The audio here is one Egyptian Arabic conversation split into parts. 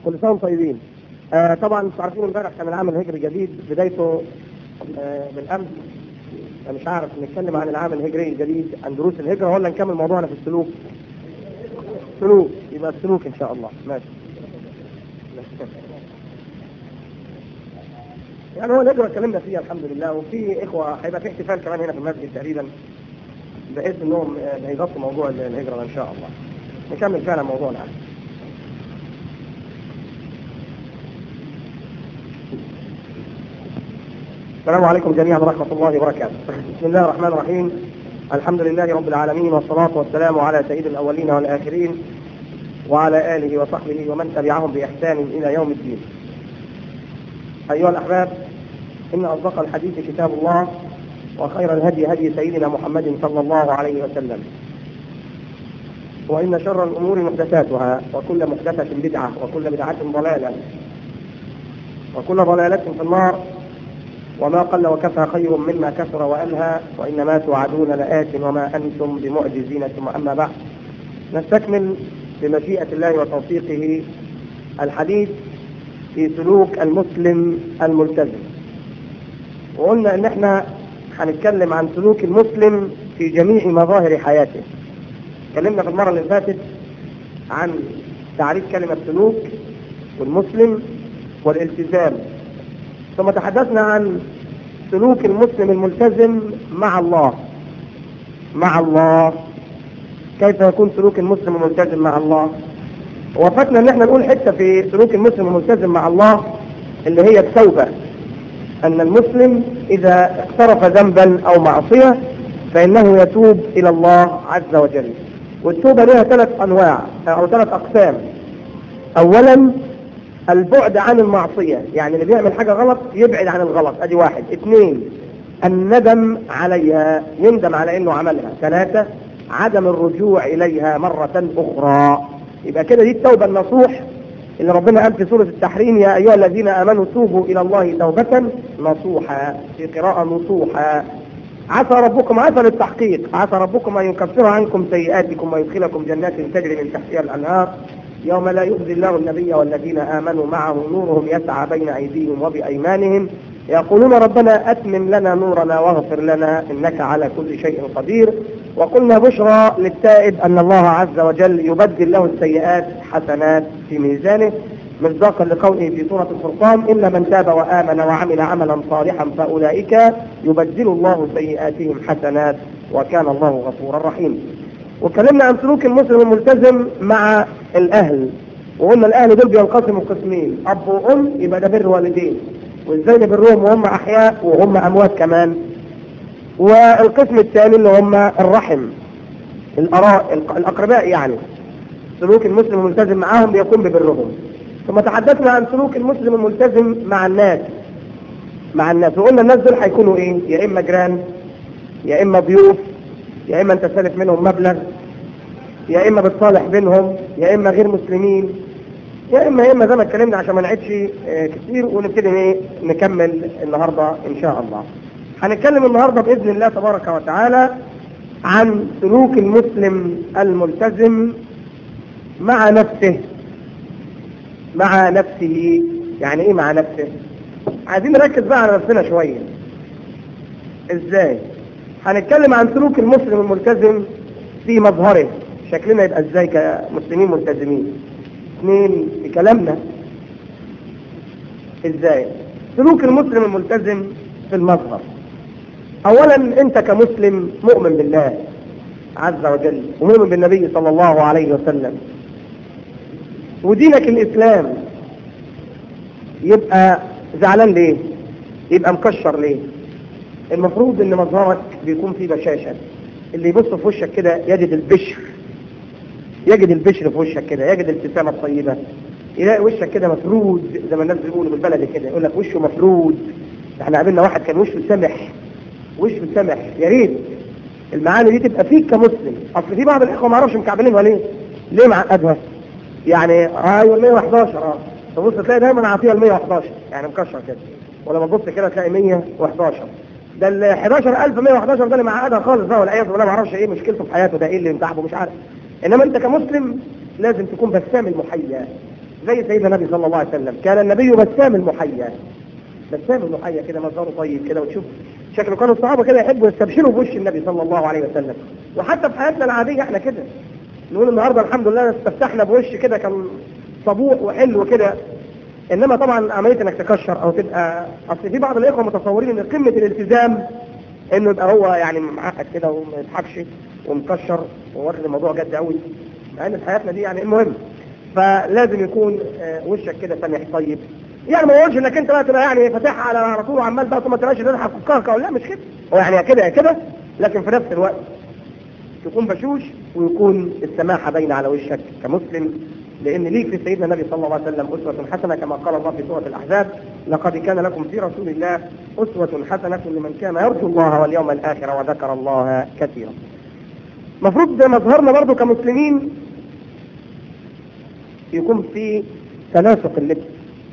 كل سنه وانتم طيبين آه طبعا انتم عارفين امبارح كان العام الهجري الجديد بدايته آه بالامس انا مش عارف نتكلم عن العام الهجري الجديد عن دروس الهجره ولا نكمل موضوعنا في السلوك سلوك يبقى السلوك ان شاء الله ماشي يعني هو الهجره اتكلمنا فيها الحمد لله وفي اخوه هيبقى في احتفال كمان هنا في المسجد تقريبا بحيث انهم آه، هيغطوا موضوع الهجره ان شاء الله نكمل فعلا موضوعنا السلام عليكم جميعا ورحمة الله وبركاته بسم الله الرحمن الرحيم الحمد لله رب العالمين والصلاة والسلام على سيد الأولين والآخرين وعلى آله وصحبه ومن تبعهم بإحسان إلى يوم الدين أيها الأحباب إن أصدق الحديث كتاب الله وخير الهدي هدي سيدنا محمد صلى الله عليه وسلم وإن شر الأمور محدثاتها وكل محدثة بدعة وكل بدعة ضلالة وكل ضلالة في النار وما قل وكفى خير مما كثر وألهى وإنما توعدون لآت وما أنتم بمعجزين ثم أما بعد نستكمل بمشيئة الله وتوفيقه الحديث في سلوك المسلم الملتزم وقلنا ان احنا هنتكلم عن سلوك المسلم في جميع مظاهر حياته اتكلمنا في المرة اللي فاتت عن تعريف كلمة سلوك والمسلم والالتزام ثم تحدثنا عن سلوك المسلم الملتزم مع الله مع الله كيف يكون سلوك المسلم الملتزم مع الله وفتنا ان احنا نقول حته في سلوك المسلم الملتزم مع الله اللي هي التوبه ان المسلم اذا اقترف ذنبا او معصيه فانه يتوب الى الله عز وجل والتوبه لها ثلاث انواع او ثلاث اقسام اولا البعد عن المعصية يعني اللي بيعمل حاجة غلط يبعد عن الغلط ادي واحد اثنين الندم عليها يندم على انه عملها ثلاثة عدم الرجوع اليها مرة اخرى يبقى كده دي التوبة النصوح اللي ربنا قال في سورة التحريم يا ايها الذين امنوا توبوا الى الله توبة نصوحا في قراءة نصوحا عسى ربكم عسى للتحقيق عسى ربكم ان يكفر عنكم سيئاتكم ويدخلكم جنات تجري من تحتها الانهار يوم لا يخزي الله النبي والذين آمنوا معه نورهم يسعى بين أيديهم وبأيمانهم يقولون ربنا أتمم لنا نورنا واغفر لنا إنك على كل شيء قدير وقلنا بشرى للتائب أن الله عز وجل يبدل له السيئات حسنات في ميزانه مصداقا لقوله في سورة الفرقان إلا من تاب وآمن وعمل عملا صالحا فأولئك يبدل الله سيئاتهم حسنات وكان الله غفورا رحيما واتكلمنا عن سلوك المسلم الملتزم مع الاهل وقلنا الاهل دول بينقسموا قسمين اب وام يبقى ده بر والدين وازاي نبرهم وهم احياء وهم اموات كمان والقسم الثاني اللي هم الرحم الأراء الاقرباء يعني سلوك المسلم الملتزم معاهم بيكون ببرهم ثم تحدثنا عن سلوك المسلم الملتزم مع الناس مع الناس وقلنا الناس دول هيكونوا ايه يا اما جيران يا اما ضيوف يا اما انت سالف منهم مبلغ يا اما بتصالح بينهم يا اما غير مسلمين يا اما يا اما زي ما اتكلمنا عشان ما نعيدش اه كتير ونبتدي ايه نكمل النهارده ان شاء الله هنتكلم النهارده باذن الله تبارك وتعالى عن سلوك المسلم الملتزم مع نفسه مع نفسه يعني ايه مع نفسه عايزين نركز بقى على نفسنا شويه ازاي هنتكلم عن سلوك المسلم الملتزم في مظهره شكلنا يبقى ازاي كمسلمين ملتزمين اثنين في كلامنا ازاي سلوك المسلم الملتزم في المظهر اولا انت كمسلم مؤمن بالله عز وجل ومؤمن بالنبي صلى الله عليه وسلم ودينك الاسلام يبقى زعلان ليه يبقى مكشر ليه المفروض ان مظهرك بيكون فيه بشاشة اللي يبص في وشك كده يجد البشر يجد البشر في وشك كده يجد الابتسامة الطيبة يلاقي وشك كده مفرود زي ما الناس بيقولوا بالبلدي كده يقول لك وشه مفرود احنا قابلنا واحد كان وشه سمح وشه سمح يا ريت المعاني دي تبقى فيك كمسلم اصل في بعض الاخوه ما اعرفش مكعبلينها ليه ليه معقدها يعني ايوه 111 اه تبص تلاقي دايما عاطيها ال 111 يعني مكشر كده ولما تبص كده تلاقي 111 ده ال 11111 ده اللي معقدها خالص بقى والعياذ بالله ما اعرفش ايه مشكلته في حياته ده ايه اللي متعبه مش عارف انما انت كمسلم لازم تكون بسام المحيا زي سيدنا النبي صلى الله عليه وسلم كان النبي بسام المحيا بسام المحيا كده مظهره طيب كده وتشوف شكله كانوا الصحابه كده يحبوا يستبشروا بوش النبي صلى الله عليه وسلم وحتى في حياتنا العاديه احنا كده نقول النهارده الحمد لله استفتحنا بوش كده كان صبوح وحلو كده انما طبعا عمليه انك تكشر او تبقى اصل في بعض الاخوه متصورين ان قمه الالتزام انه يبقى هو يعني معقد كده وما يضحكش ومكشر وواخد الموضوع جد قوي مع ان في حياتنا دي يعني المهم فلازم يكون آه، وشك كده سامح طيب يعني ما يقولش انك انت بقى تبقى يعني فاتحها على على طول وعمال بقى ما تبقاش تضحك وكهكه لا مش كده هو يعني يا كده يا كده لكن في نفس الوقت تكون بشوش ويكون السماحه باينه على وشك كمسلم لان ليك في سيدنا النبي صلى الله عليه وسلم اسوه حسنه كما قال الله في سوره الاحزاب لقد كان لكم في رسول الله اسوه حسنه لمن كان يرجو الله واليوم الاخر وذكر الله كثيرا. المفروض مظهرنا برضو كمسلمين يكون في تناسق اللبس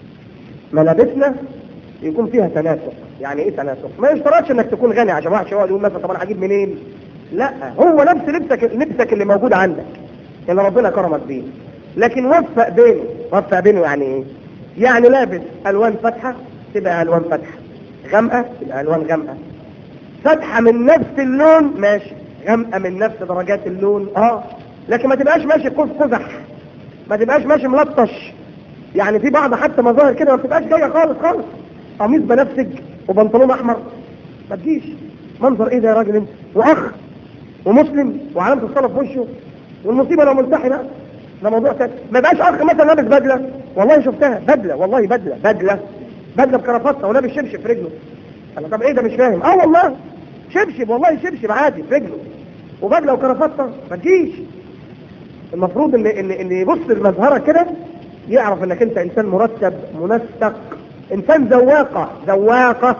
ملابسنا يكون فيها تناسق يعني ايه تناسق ما يشترطش انك تكون غني عشان واحد يقعد يقول مثلا طب انا هجيب منين لا هو نفس لبسك لبسك اللي موجود عندك اللي ربنا كرمك بيه لكن وفق بينه وفق بينه يعني ايه يعني لابس الوان فاتحه تبقى الوان فاتحه غامقه تبقى الوان غامقه فاتحه من نفس اللون ماشي غامقه من نفس درجات اللون اه لكن ما تبقاش ماشي قوس قزح ما تبقاش ماشي ملطش يعني في بعض حتى مظاهر كده ما بتبقاش جايه خالص خالص قميص بنفسج وبنطلون احمر ما تجيش منظر ايه ده يا راجل انت واخ ومسلم وعلامه الصلاه في وشه والمصيبه لو ملتحي بقى ده موضوع تاني ما بقاش اخ مثلا لابس بدله والله شفتها بدله والله بدله بدله بدله بكرافته ولابس شبشب في رجله انا طب ايه ده مش فاهم اه والله شبشب والله شبشب عادي في رجله وبدله وكرافته ما تجيش المفروض ان ان ان يبص لمظهرك كده يعرف انك انت انسان مرتب منسق انسان ذواقه ذواقه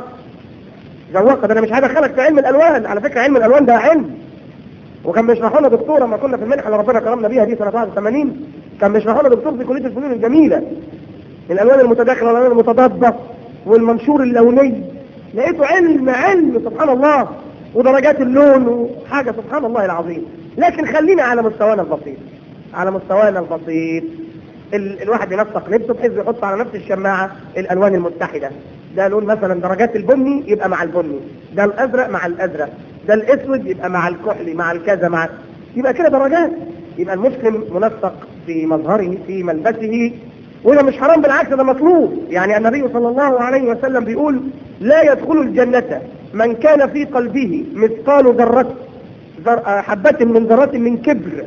ذواقه ده انا مش هدخلك في علم الالوان على فكره علم الالوان ده علم وكان بيشرحوا لنا دكتور لما كنا في المنحه اللي ربنا كرمنا بيها دي سنه 81 كان بيشرحوا لنا دكتور في كليه الفنون الجميله الالوان المتداخله والالوان المتضاده والمنشور اللوني لقيته علم علم سبحان الله ودرجات اللون وحاجه سبحان الله العظيم لكن خلينا على مستوانا البسيط على مستوانا البسيط ال الواحد ينسق لبسه بحيث يحط على نفس الشماعه الالوان المتحده ده لون مثلا درجات البني يبقى مع البني ده الازرق مع الازرق ده الاسود يبقى مع الكحلي مع الكذا مع يبقى كده درجات يبقى المسلم منسق في مظهره في ملبسه وده مش حرام بالعكس ده مطلوب يعني النبي صلى الله عليه وسلم بيقول لا يدخل الجنة من كان في قلبه مثقال ذرة ذر حبة من ذرة من كبر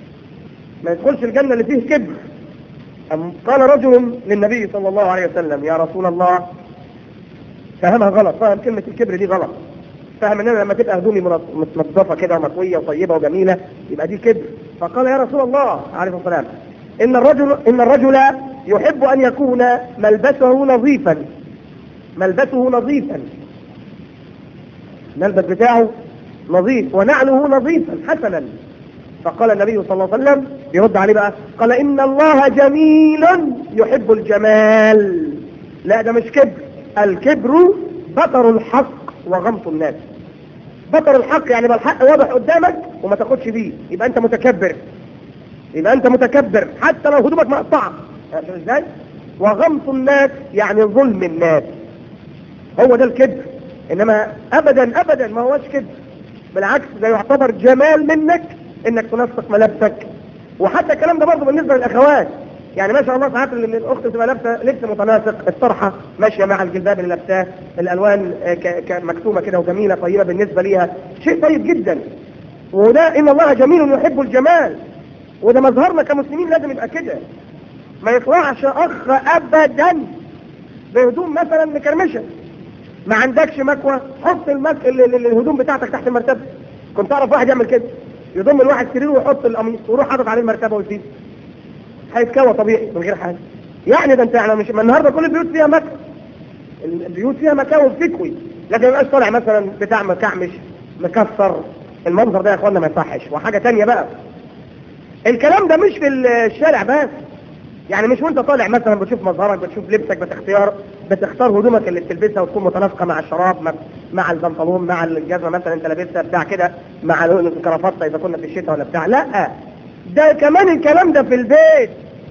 ما يدخلش الجنة اللي فيه كبر أم قال رجل للنبي صلى الله عليه وسلم يا رسول الله فهمها غلط فهم كلمة الكبر دي غلط فهم ان انا لما تبقى هدومي متنظفه كده ومكويه وطيبه وجميله يبقى دي كبر فقال يا رسول الله عليه الصلاه والسلام ان الرجل ان الرجل يحب ان يكون ملبسه نظيفا ملبسه نظيفا الملبس بتاعه نظيف ونعله نظيفا حسنا فقال النبي صلى الله عليه وسلم يرد عليه بقى قال ان الله جميل يحب الجمال لا ده مش كبر الكبر بطر الحق وغمط الناس بطر الحق يعني بقى الحق واضح قدامك وما تاخدش بيه يبقى انت متكبر يبقى انت متكبر حتى لو هدومك مقطعه ازاي وغمط الناس يعني ظلم الناس هو ده الكبر انما ابدا ابدا ما هوش كبر بالعكس ده يعتبر جمال منك انك تنسق ملابسك وحتى الكلام ده برضه بالنسبه للاخوات يعني ما شاء الله ساعات ان الاخت تبقى لابسه لبس متناسق الطرحه ماشيه مع الجلباب اللي لابساه الالوان مكتومه كده وجميله طيبه بالنسبه ليها شيء طيب جدا وده ان الله جميل يحب الجمال وده مظهرنا كمسلمين لازم يبقى كده ما يطلعش اخ ابدا بهدوم مثلا مكرمشه ما عندكش مكوى حط المك... الهدوم بتاعتك تحت المرتبه كنت اعرف واحد يعمل كده يضم الواحد سريره ويحط القميص ويروح حاطط عليه المرتبه ويسيب هيتكوى طبيعي من غير حاجه يعني ده انت يعني مش ما النهارده كل البيوت فيها مكوى البيوت فيها مكاوي بتكوي لكن ما يبقاش طالع مثلا بتاع مكعمش مكسر المنظر ده يا اخوانا ما يصحش وحاجه ثانيه بقى الكلام ده مش في الشارع بس يعني مش وانت طالع مثلا بتشوف مظهرك بتشوف لبسك بتختار بتختار هدومك اللي بتلبسها وتكون متناسقه مع الشراب مع البنطلون مع الجزمه مثلا انت لابسها بتاع كده مع الكرافته اذا كنا في الشتاء ولا بتاع لا ده كمان الكلام ده في البيت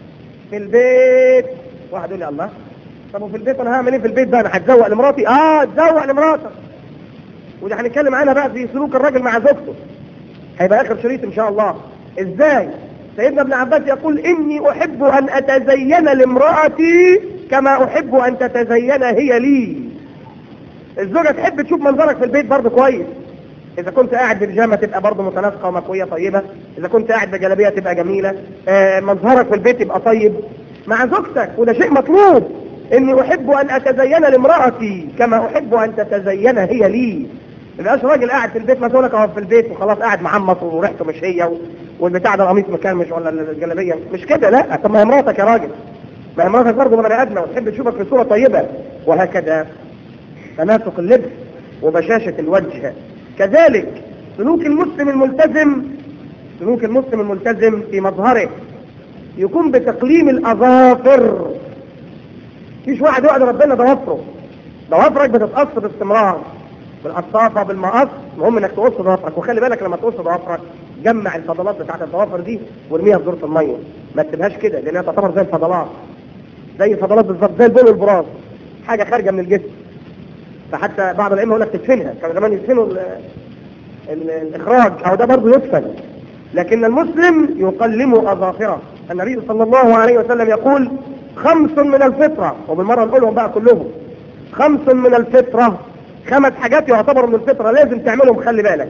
في البيت واحد يقول لي الله طب وفي البيت انا هعمل ايه في البيت بقى انا هتزوق لمراتي اه تزوق لمراتك وده هنتكلم عنها بقى في سلوك الراجل مع زوجته هيبقى اخر شريط ان شاء الله ازاي سيدنا ابن عباس يقول اني احب ان اتزين لامرأتي كما احب ان تتزين هي لي الزوجة تحب تشوف منظرك في البيت برضه كويس اذا كنت قاعد ببيجامه تبقى برضه متناسقه ومكويه طيبه اذا كنت قاعد بجلابيه تبقى جميله آه منظرك في البيت يبقى طيب مع زوجتك وده شيء مطلوب اني احب ان اتزين لامرأتي كما احب ان تتزين هي لي مبقاش راجل قاعد في البيت مثلا اهو في البيت وخلاص قاعد محمص وريحته مش هي و... والبتاع ده القميص مكرمش ولا الجلابيه مش كده لا طب ما هي مراتك يا راجل ما هي مراتك برضه بني ادمه وتحب تشوفك في صوره طيبه وهكذا تناسق اللبس وبشاشه الوجه كذلك سلوك المسلم الملتزم سلوك المسلم الملتزم في مظهره يكون بتقليم الاظافر فيش واحد يقعد ربنا ضوافره ضوافرك بتتقص باستمرار بالقصافه بالمقص المهم انك تقص ضوافرك وخلي بالك لما تقص ضوافرك جمع الفضلات بتاعت الضوافر دي وارميها في دورة الميه ما تسيبهاش كده لانها تعتبر زي الفضلات زي الفضلات بالظبط زي البول والبراز حاجه خارجه من الجسم فحتى بعض الائمه يقول لك تدفنها كانوا زمان يدفنوا ال ال الاخراج او ده برضه يدفن لكن المسلم يقلم اظافره النبي صلى الله عليه وسلم يقول خمس من الفطره وبالمره نقولهم بقى كلهم خمس من الفطره خمس حاجات يعتبروا من الفطره لازم تعملهم خلي بالك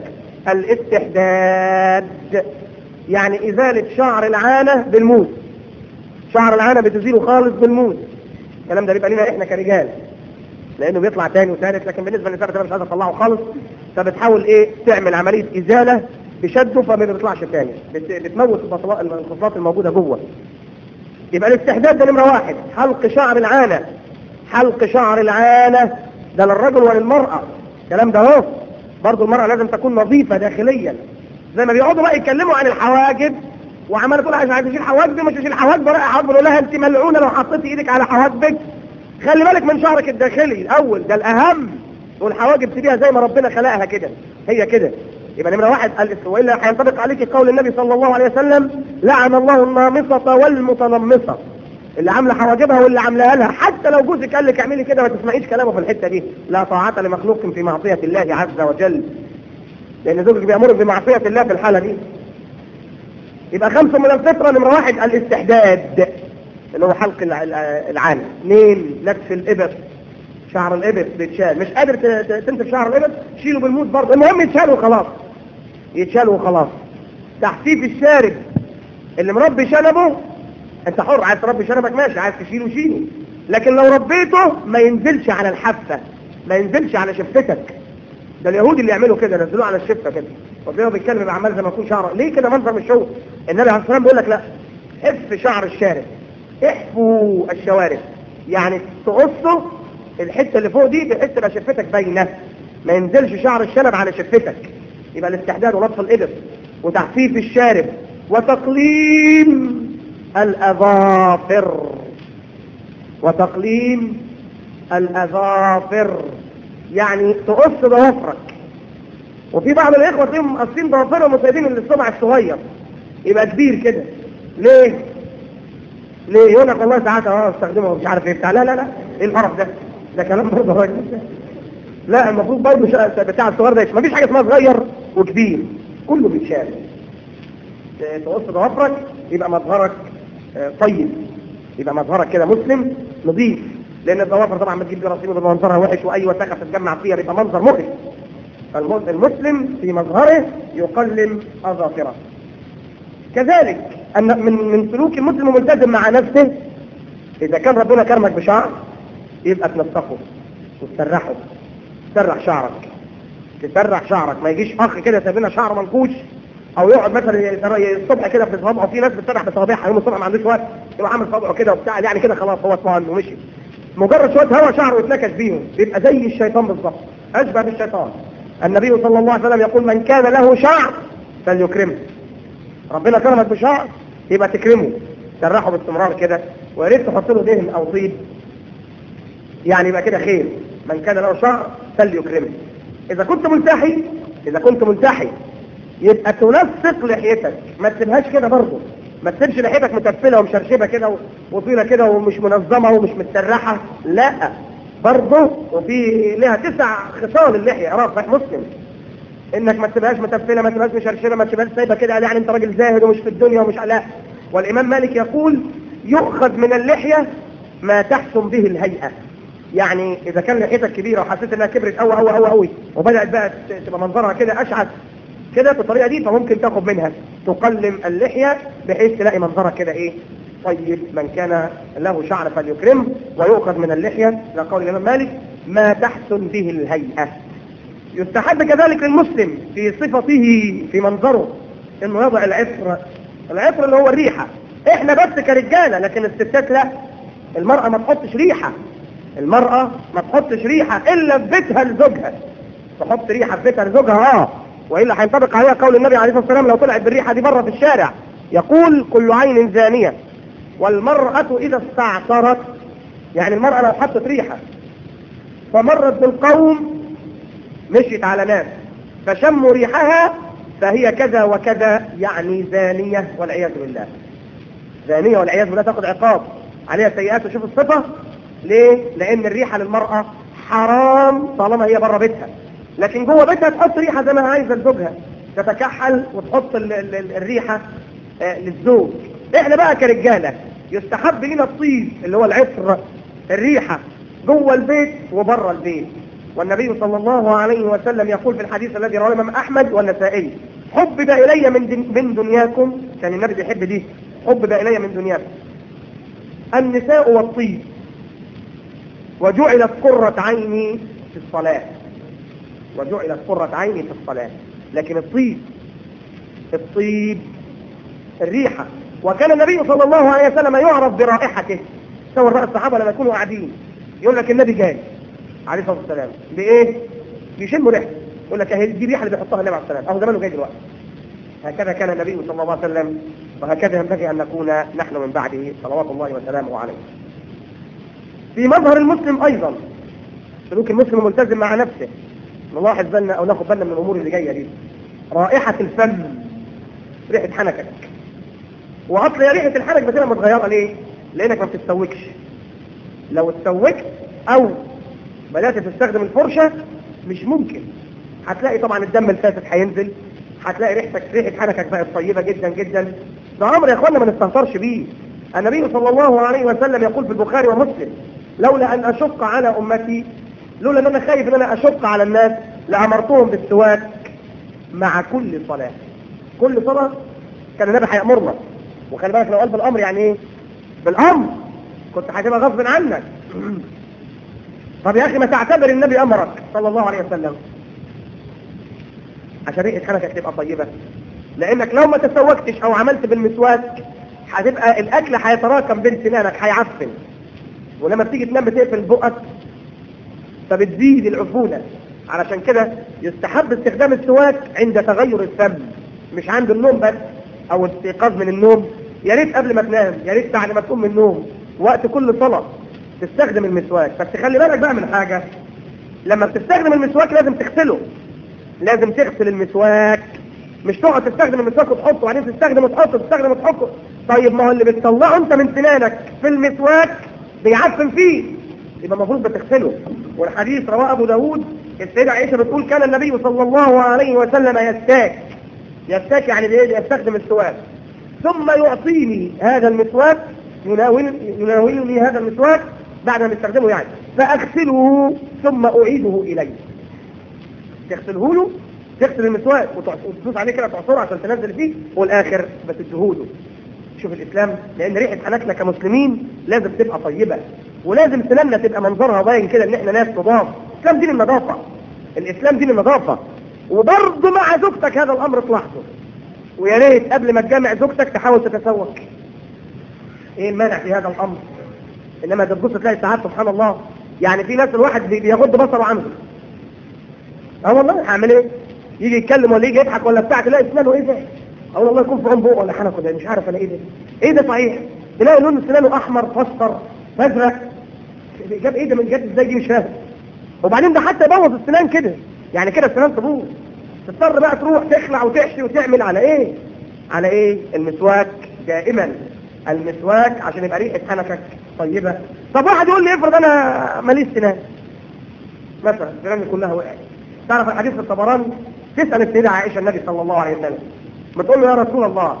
الاستحداد يعني ازاله شعر العانه بالموس شعر العانه بتزيله خالص بالموس الكلام ده بيبقى لنا احنا كرجال لانه بيطلع تاني وثالث لكن بالنسبه للنساء بتبقى مش عايزه تطلعه خالص فبتحاول ايه تعمل عمليه ازاله بشده فما بيطلعش تاني بت- بتموت البصلا- الخصلات الموجوده جوه يبقى الاستحداد ده نمره واحد حلق شعر العانه حلق شعر العانه ده للرجل وللمراه الكلام ده اهو برضه المراه لازم تكون نظيفه داخليا زي ما بيقعدوا بقى يتكلموا عن الحواجب وعماله تقول عايز عايز اشيل حواجبي مش اشيل حواجبي رايح حواجبي نقول لها انت ملعونه لو حطيتي ايدك على حواجبك خلي بالك من شعرك الداخلي الاول ده الاهم والحواجب تبيها زي ما ربنا خلقها كده هي كده يبقى نمره واحد الاس والا هينطبق عليك قول النبي صلى الله عليه وسلم لعن الله النامصه والمتنمصه اللي عامله حواجبها واللي عاملاها لها حتى لو جوزك قال لك اعملي كده ما تسمعيش كلامه في الحته دي لا طاعه لمخلوق في معصيه الله عز وجل لان زوجك بيامرك بمعصيه الله في الحاله دي يبقى خمسه من الفطره نمره واحد الاستحداد اللي هو حلق الع- الع- العانة اثنين لبس الإبر شعر الإبر بيتشال مش قادر ت- ت- تمسك شعر الإبر شيله بالموت برضه المهم يتشال وخلاص يتشال وخلاص تحفيف الشارب اللي مربي شنبه انت حر عايز تربي شنبك ماشي عايز تشيله شيله لكن لو ربيته ما ينزلش على الحافة ما ينزلش على شفتك ده اليهود اللي يعملوا كده نزلوه على الشفه كده وتلاقيه بيتكلم يبقى عمال زي ما يكون شعره ليه كده منظر مش هو النبي عليه الصلاه والسلام بيقول لك لا حف شعر الشارب احفوا الشوارب يعني تقصه الحته اللي فوق دي بحيث تبقى شفتك باينه ما ينزلش شعر الشنب على شفتك يبقى الاستحداد ولطف الابر وتحفيف الشارب وتقليم الاظافر وتقليم الاظافر يعني تقص ضوافرك وفي بعض الاخوه تلاقيهم مقصين ضوافرهم وسايبين الصبع الصغير يبقى كبير كده ليه ليه يقول لك والله ساعات اه استخدمه مش عارف ايه بتاع لا لا لا ايه القرف ده ده كلام برضه راجل لا المفروض برضه شا- بتاع الصغير ده ما فيش حاجه اسمها صغير وكبير كله بيتشال ت- تقص ضوافرك يبقى مظهرك آه، طيب يبقى مظهرك كده مسلم نظيف لان الضوافر طبعا بتجيب جراثيم وبيبقى منظرها وحش واي وسخه تتجمع فيها بيبقى منظر مقرف فالم- المسلم في مظهره يقلم اظافره كذلك أن من من سلوك المسلم الملتزم مع نفسه إذا كان ربنا كرمك بشعر يبقى تنسقه وتسرحه تسرح شعرك تسرح شعرك ما يجيش أخ كده سايب لنا شعر منكوش أو يقعد مثلا يسر- الصبح كده في صوابعه في ناس بتسرح بصوابعها يوم الصبح ما عندوش وقت يبقى عامل صوابعه كده وبتاع يعني كده خلاص هو اطمئن ومشي مجرد شويه هوا شعره يتنكش بيهم بيبقى زي الشيطان بالظبط أشبه بالشيطان النبي صلى الله عليه وسلم يقول من كان له شعر فليكرمه ربنا كرمك بشعر يبقى تكرمه تسرحه باستمرار كده ويا ريت تحط له دهن او طيب يعني يبقى كده خير من كان له شعر فليكرمه اذا كنت ملتحي اذا كنت ملتحي يبقى تنسق لحيتك ما تسيبهاش كده برضه ما تسيبش لحيتك متفله ومشرشبه كده و- وطويله كده ومش منظمه ومش متسرحه لا برضه وفي لها تسع خصال اللحيه اراك صحيح مسلم انك ما تسيبهاش متفله ما تسيبهاش مشرشبه ما تسيبهاش سايبه كده يعني انت راجل زاهد ومش في الدنيا ومش لا والامام مالك يقول يؤخذ من اللحيه ما تحسن به الهيئه يعني اذا كان لحيتك كبيره وحسيت انها كبرت قوي قوي قوي قوي وبدات بقى ت- تبقى منظرها كده اشعث كده بالطريقه دي فممكن تاخد منها تقلم اللحيه بحيث تلاقي منظرها كده ايه طيب من كان له شعر فليكرمه ويؤخذ من اللحيه لقول الامام مالك ما تحسن به الهيئه يستحب كذلك للمسلم في صفته في منظره انه يضع العطر العطر اللي هو الريحة احنا بس كرجالة لكن الستات لا المرأة ما تحطش ريحة المرأة ما تحطش ريحة الا في بيتها لزوجها تحط ريحة في بيتها لزوجها اه والا هينطبق عليها قول النبي عليه الصلاة والسلام لو طلعت بالريحة دي بره في الشارع يقول كل عين زانية والمرأة اذا استعطرت يعني المرأة لو حطت ريحة فمرت بالقوم مشيت على ناس فشموا ريحها فهي كذا وكذا يعني زانية والعياذ بالله زانية والعياذ بالله تاخد عقاب عليها سيئات وشوف الصفة ليه؟ لأن الريحة للمرأة حرام طالما هي بره بيتها لكن جوه بيتها تحط ريحة زي ما هي عايزة لزوجها تتكحل وتحط ال ال ال الريحة آه للزوج احنا بقى كرجالة يستحب لنا الطيب اللي هو العطر الريحة جوه البيت وبره البيت والنبي صلى الله عليه وسلم يقول في الحديث الذي رواه الإمام أحمد والنسائي حبب إلي من, دن من دنياكم كان النبي بيحب دي حبب إلي من دنياكم النساء والطيب وجعلت قرة عيني في الصلاة وجعلت قرة عيني في الصلاة لكن الطيب الطيب الريحة وكان النبي صلى الله عليه وسلم يعرف برائحته تصور بقى الصحابة لما يكونوا قاعدين يقول لك النبي جاي عليه الصلاة والسلام بإيه؟ بيشموا ريحة يقول لك اهي دي الريحة اللي بيحطها النبي عليه الصلاة والسلام أهو زمانه جاي دلوقتي هكذا كان النبي صلى الله عليه وسلم وهكذا ينبغي أن نكون نحن من بعده صلوات الله وسلامه عليه في مظهر المسلم أيضا سلوك المسلم ملتزم مع نفسه نلاحظ بالنا أو ناخد بالنا من الأمور اللي جاية دي رائحة الفم ريحة حنكك وأصل يا ريحة الحنك بتبقى متغيرة ليه؟ لأنك ما بتتسوكش لو اتسوكت أو بدأت تستخدم الفرشة مش ممكن هتلاقي طبعا الدم الفاسد هينزل هتلاقي ريحتك ريحة حنكك بقت طيبة جدا جدا ده أمر يا اخوانا ما نستهترش بيه النبي صلى الله عليه وسلم يقول في البخاري ومسلم لولا أن أشق على أمتي لولا أن أنا خايف أن أنا أشق على الناس لأمرتهم بالسواك مع كل صلاة كل صلاة كان النبي هيأمرنا وخلي بالك لو قال بالأمر يعني إيه بالأمر كنت هتبقى غصب عنك طب يا أخي ما تعتبر النبي أمرك صلى الله عليه وسلم عشان ريحة حنكك تبقى طيبة لأنك لو ما تسوكتش أو عملت بالمسواك هتبقى الأكل هيتراكم بين سنانك هيعفن ولما بتيجي تنام بتقفل بقك فبتزيد العفونة علشان كده يستحب استخدام السواك عند تغير الفم مش عند النوم بس أو الاستيقاظ من النوم يا ريت قبل ما تنام يا ريت بعد ما تقوم من النوم وقت كل صلاة تستخدم المسواك بس خلي بالك بقى من حاجة لما بتستخدم المسواك لازم تغسله لازم تغسل المسواك مش تقعد تستخدم المسواك وتحطه وبعدين تستخدم وتحطه تستخدم وتحطه طيب ما هو اللي بتطلعه انت من سنانك في المسواك بيعفن فيه يبقى المفروض بتغسله والحديث رواه ابو داود السيدة عائشة بتقول كان النبي صلى الله عليه وسلم يستاك يستاك يعني بايه يستخدم السواك ثم يعطيني هذا المسواك يناول يناولني هذا المسواك بعد ما استخدمه يعني فاغسله ثم اعيده اليه تغسله له تغسل المسواك وتدوس عليه كده تعصره عشان تنزل فيه والاخر بتديهوله شوف الاسلام لان ريحه حنكنا كمسلمين لازم تبقى طيبه ولازم سناننا تبقى منظرها باين كده ان احنا ناس نضاف الاسلام دين النظافه الاسلام دين النظافه وبرضه مع زوجتك هذا الامر تلاحظه ويا ريت قبل ما تجامع زوجتك تحاول تتسوق ايه المانع في هذا الامر انما تبص تلاقي ساعات سبحان الله يعني في ناس الواحد بيغض بصره عنه اه والله هعمل ايه يجي يتكلم ولا يجي يضحك ولا بتاع تلاقي اسنانه ايه ده اه والله يكون في عين بوق ولا حنك ولا مش عارف انا ايه ده ايه ده صحيح تلاقي لون سنانه احمر فاصفر ازرق جاب ايه ده من جد ازاي دي مش فاهم وبعدين ده حتى يبوظ السنان كده يعني كده السنان تبوظ تضطر بقى تروح تخلع وتحشي وتعمل على ايه على ايه المسواك دائما المسواك عشان يبقى ريحه حنكك طيبه طب واحد يقول لي افرض انا ماليش سنان مثلا سناني كلها وقعت تعرف الحديث في الطبراني تسال السيده عائشه النبي صلى الله عليه وسلم بتقول له يا رسول الله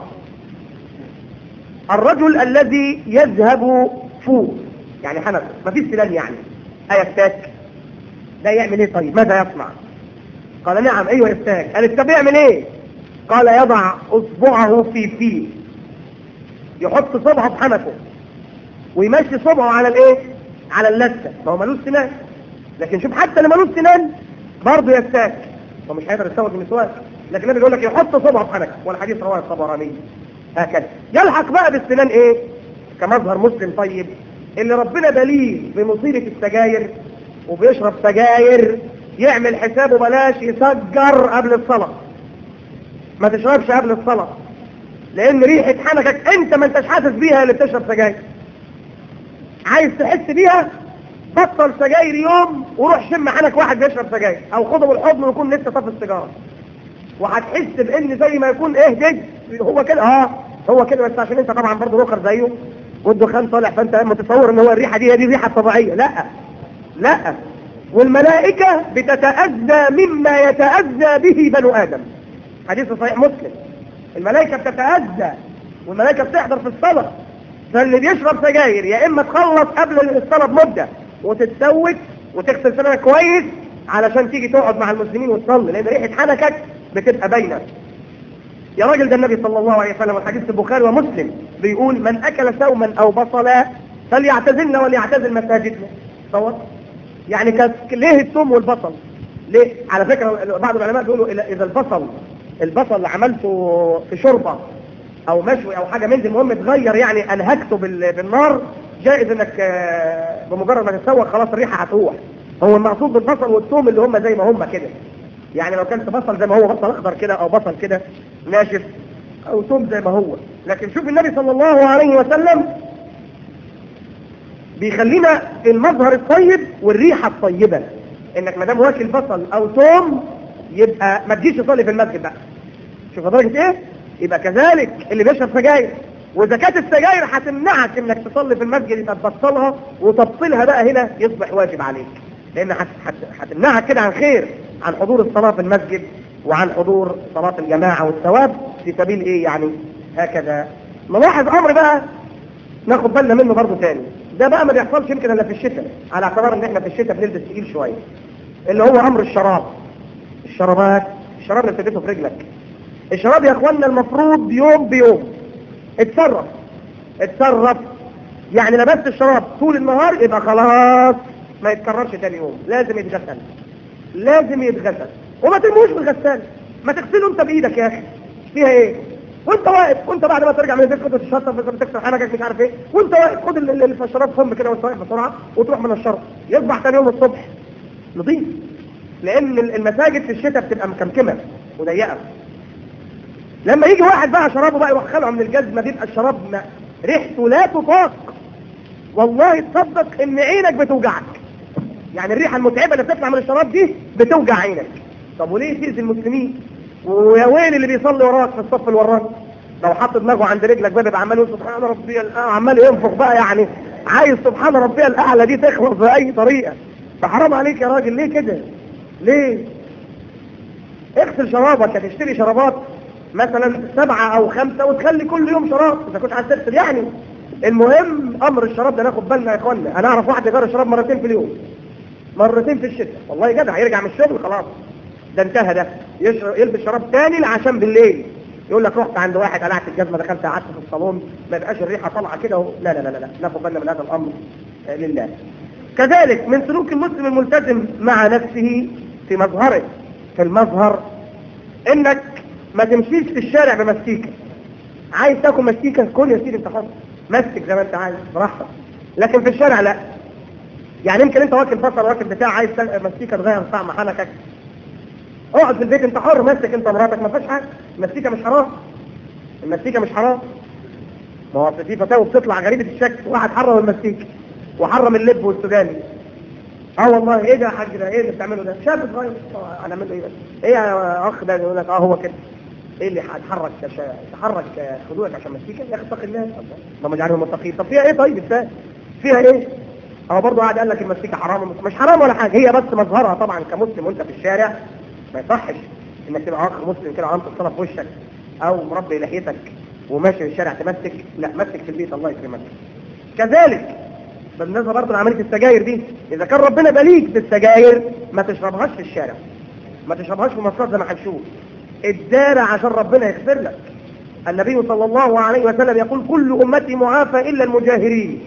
الرجل الذي يذهب فوق يعني حنك ما فيش سنان يعني ايفتاك ده يعمل ايه طيب ماذا يصنع قال نعم ايوه يفتاك قال طب يعمل ايه قال يضع اصبعه في فيه يحط صبعه في حنكه ويمشي صبعه على الايه على اللثه ما هو ملوش سنان لكن شوف حتى اللي ملوش سنان برضه يفتاك هو مش هيقدر يستوعب المسواك لكن النبي بيقول لك يحط صبعه في حنكه والحديث رواه الطبراني هكذا يلحق بقى بالسنان ايه كمظهر مسلم طيب اللي ربنا دليل بمصيبه السجاير وبيشرب سجاير يعمل حسابه بلاش يسجر قبل الصلاه ما تشربش قبل الصلاه لان ريحه حنكك انت ما انتش حاسس بيها اللي بتشرب سجاير عايز تحس بيها بطل سجاير يوم وروح شم حنك واحد بيشرب سجاير او خده بالحضن ويكون لسه طفى السيجاره وهتحس بان زي ما يكون ايه دج هو كده اه هو كده بس عشان انت طبعا برضه روكر زيه والدخان طالع فانت متصور ان هو الريحه دي هي دي الريحه الطبيعيه لا لا والملائكه بتتاذى مما يتاذى به بنو ادم حديث صحيح مسلم الملائكه بتتاذى والملائكه بتحضر في الصلاه فاللي بيشرب سجاير يا اما تخلص قبل الصلاه بمده وتتسوت وتغسل سنانك كويس علشان تيجي تقعد مع المسلمين وتصلي لان ريحه حنكك بتبقى باينه يا راجل ده النبي صلى الله عليه وسلم الحديث في البخاري ومسلم بيقول من اكل سوما او بصلا فليعتزلنا وليعتزل مساجدنا صور يعني كانت ليه الثوم والبصل ليه على فكره بعض العلماء بيقولوا اذا البصل البصل اللي عملته في شوربه او مشوي او حاجه من دي المهم اتغير يعني انهكته بالنار جائز انك بمجرد ما تتسوق خلاص الريحه هتروح هو المقصود بالبصل والثوم اللي هم زي ما هم كده يعني لو كانت بصل زي ما هو بصل اخضر كده او بصل كده ناشف او ثوم زي ما هو لكن شوف النبي صلى الله عليه وسلم بيخلينا المظهر الطيب والريحه الطيبه انك ما دام واكل بصل او ثوم يبقى ما تجيش تصلي في المسجد بقى شوف درجه ايه يبقى كذلك اللي بيشرب سجاير وزكاة السجاير هتمنعك انك تصلي في المسجد يبقى تبطلها وتبطلها بقى هنا يصبح واجب عليك لان هتمنعك كده عن خير عن حضور الصلاة في المسجد وعن حضور صلاة الجماعة والثواب في سبيل ايه يعني هكذا نلاحظ امر بقى ناخد بالنا منه برضه تاني ده بقى ما بيحصلش يمكن الا في الشتاء على اعتبار ان احنا في الشتاء بنلبس تقيل شويه اللي هو امر الشراب الشرابات الشراب اللي بتلبسه في رجلك الشراب يا اخوانا المفروض يوم بيوم اتصرف اتصرف يعني لبست الشراب طول النهار يبقى خلاص ما يتكررش تاني يوم لازم يتغسل لازم يتغسل وما ترموش بالغسال ما تغسله انت بايدك يا اخي فيها ايه وانت واقف وانت بعد ما ترجع من البيت كنت تشطف تكسر حنكك مش عارف ايه وانت واقف خد اللي في الشراب فم كده وانت واقف بسرعه وتروح من الشرب يصبح ثاني يوم الصبح نظيف لان المساجد في الشتاء بتبقى مكمكمه وضيقه لما يجي واحد بقى شرابه بقى يروح خلعه من الجزمه بيبقى الشراب ما ريحته لا تطاق والله تصدق ان عينك بتوجعك يعني الريحه المتعبه اللي بتطلع من الشراب دي بتوجع عينك طب وليه تاذي المسلمين ويا ويل اللي بيصلي وراك في الصف اللي وراك لو حط دماغه عند رجلك بقى بيبقى عمال يقول سبحان ربي الاعلى عمال ينفخ بقى يعني عايز سبحان ربي الاعلى دي تخلص باي طريقه فحرام عليك يا راجل ليه كده ليه اغسل شرابك هتشتري شرابات مثلا سبعة او خمسة وتخلي كل يوم شراب اذا كنت عايز تغسل يعني المهم امر الشراب ده ناخد بالنا يا اخوانا انا اعرف واحد يجرب الشراب مرتين في اليوم مرتين في الشتاء والله جدع يرجع من الشغل خلاص ده انتهى ده يشرب يلبس شراب تاني عشان بالليل يقول لك رحت عند واحد قلعت الجزمه دخلت قعدت في الصالون ما يبقاش الريحه طالعه كده و... لا لا لا لا ناخد بالنا من هذا الامر آه لله كذلك من سلوك المسلم الملتزم مع نفسه في مظهره في المظهر انك ما تمشيش في الشارع بمسكيكه عايز تاكل مسكيكه كل يا سيدي انت حر مسك زي ما انت عايز براحتك لكن في الشارع لا يعني يمكن انت واكل بصل واكل بتاع عايز مسكيكه تغير طعم حنكك اقعد في البيت انت حر مسك انت مراتك ما فيش حاجه المسكيكه مش حرام المسكيكه مش حرام ما هو في فتاوى بتطلع غريبه الشكل واحد حرم المسكيكه وحرم اللب والسوداني اه والله ايه ده يا حاج ده ايه اللي بتعمله ده شاب صغير هنعمل له ايه بس ايه يا اخ ده يقول لك اه هو كده ايه اللي هتحرك تشا... تحرك خدودك عشان مسيكه يا اخي اتق الله اللهم اجعلهم متقين طب فيها ايه طيب ازاي فيها ايه هو برضه قاعد قال لك المسيكه حرام مش حرام ولا حاجه هي بس مظهرها طبعا كمسلم وانت في الشارع ما يصحش انك تبقى اخ مسلم كده عم الصلاه في وشك او مربي لحيتك وماشي في الشارع تمسك لا مسك في البيت الله يكرمك كذلك بالنسبه برضه لعمليه السجاير دي اذا كان ربنا بليك بالسجاير ما تشربهاش في الشارع ما تشربهاش في مصر زي ما هنشوف الدار عشان ربنا يغفر لك النبي صلى الله عليه وسلم يقول كل امتي معافى الا المجاهرين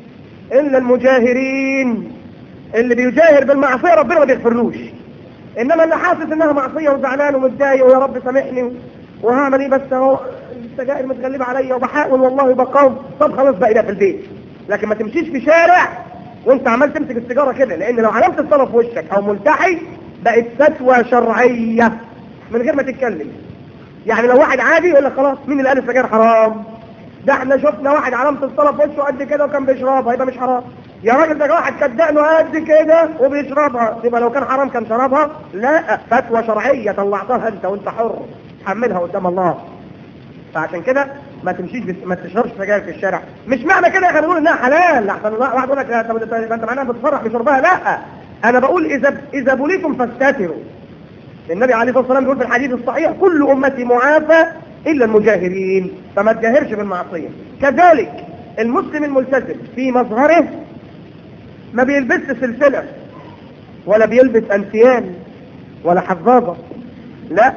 الا المجاهرين اللي بيجاهر بالمعصيه ربنا ما بيغفرلوش انما اللي حاسس انها معصيه وزعلان ومتضايق ويا رب سامحني وهعمل ايه بس اهو السجائر متغلبه عليا وبحاول والله بقاوم طب خلاص بقى ده في البيت لكن ما تمشيش في شارع وانت عمال تمسك السيجاره كده لان لو علامه الصلاه في وشك او ملتحي بقت فتوى شرعيه من غير ما تتكلم يعني لو واحد عادي يقول لك خلاص مين اللي قال السجاير حرام ده احنا شفنا واحد علامه الصلاه في وشه قد كده وكان بيشربها يبقى مش حرام يا راجل ده واحد كدقنه قد كده وبيشربها يبقى لو كان حرام كان شربها لا فتوى شرعيه طلعتها انت وانت حر تحملها قدام الله فعشان كده ما تمشيش بس ما تشربش سجاير في الشارع مش معنى كده احنا بنقول انها حلال احسن واحد يقول لك طب انت معناها بتفرح بشربها لا انا بقول اذا اذا بليتم فاستتروا النبي عليه الصلاه والسلام بيقول في الحديث الصحيح كل امتي معافى الا المجاهرين فما تجاهرش بالمعصيه كذلك المسلم الملتزم في مظهره ما بيلبسش سلسله ولا بيلبس انسيان ولا حفاظه لا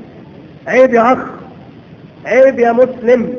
عيب يا اخ عيب يا مسلم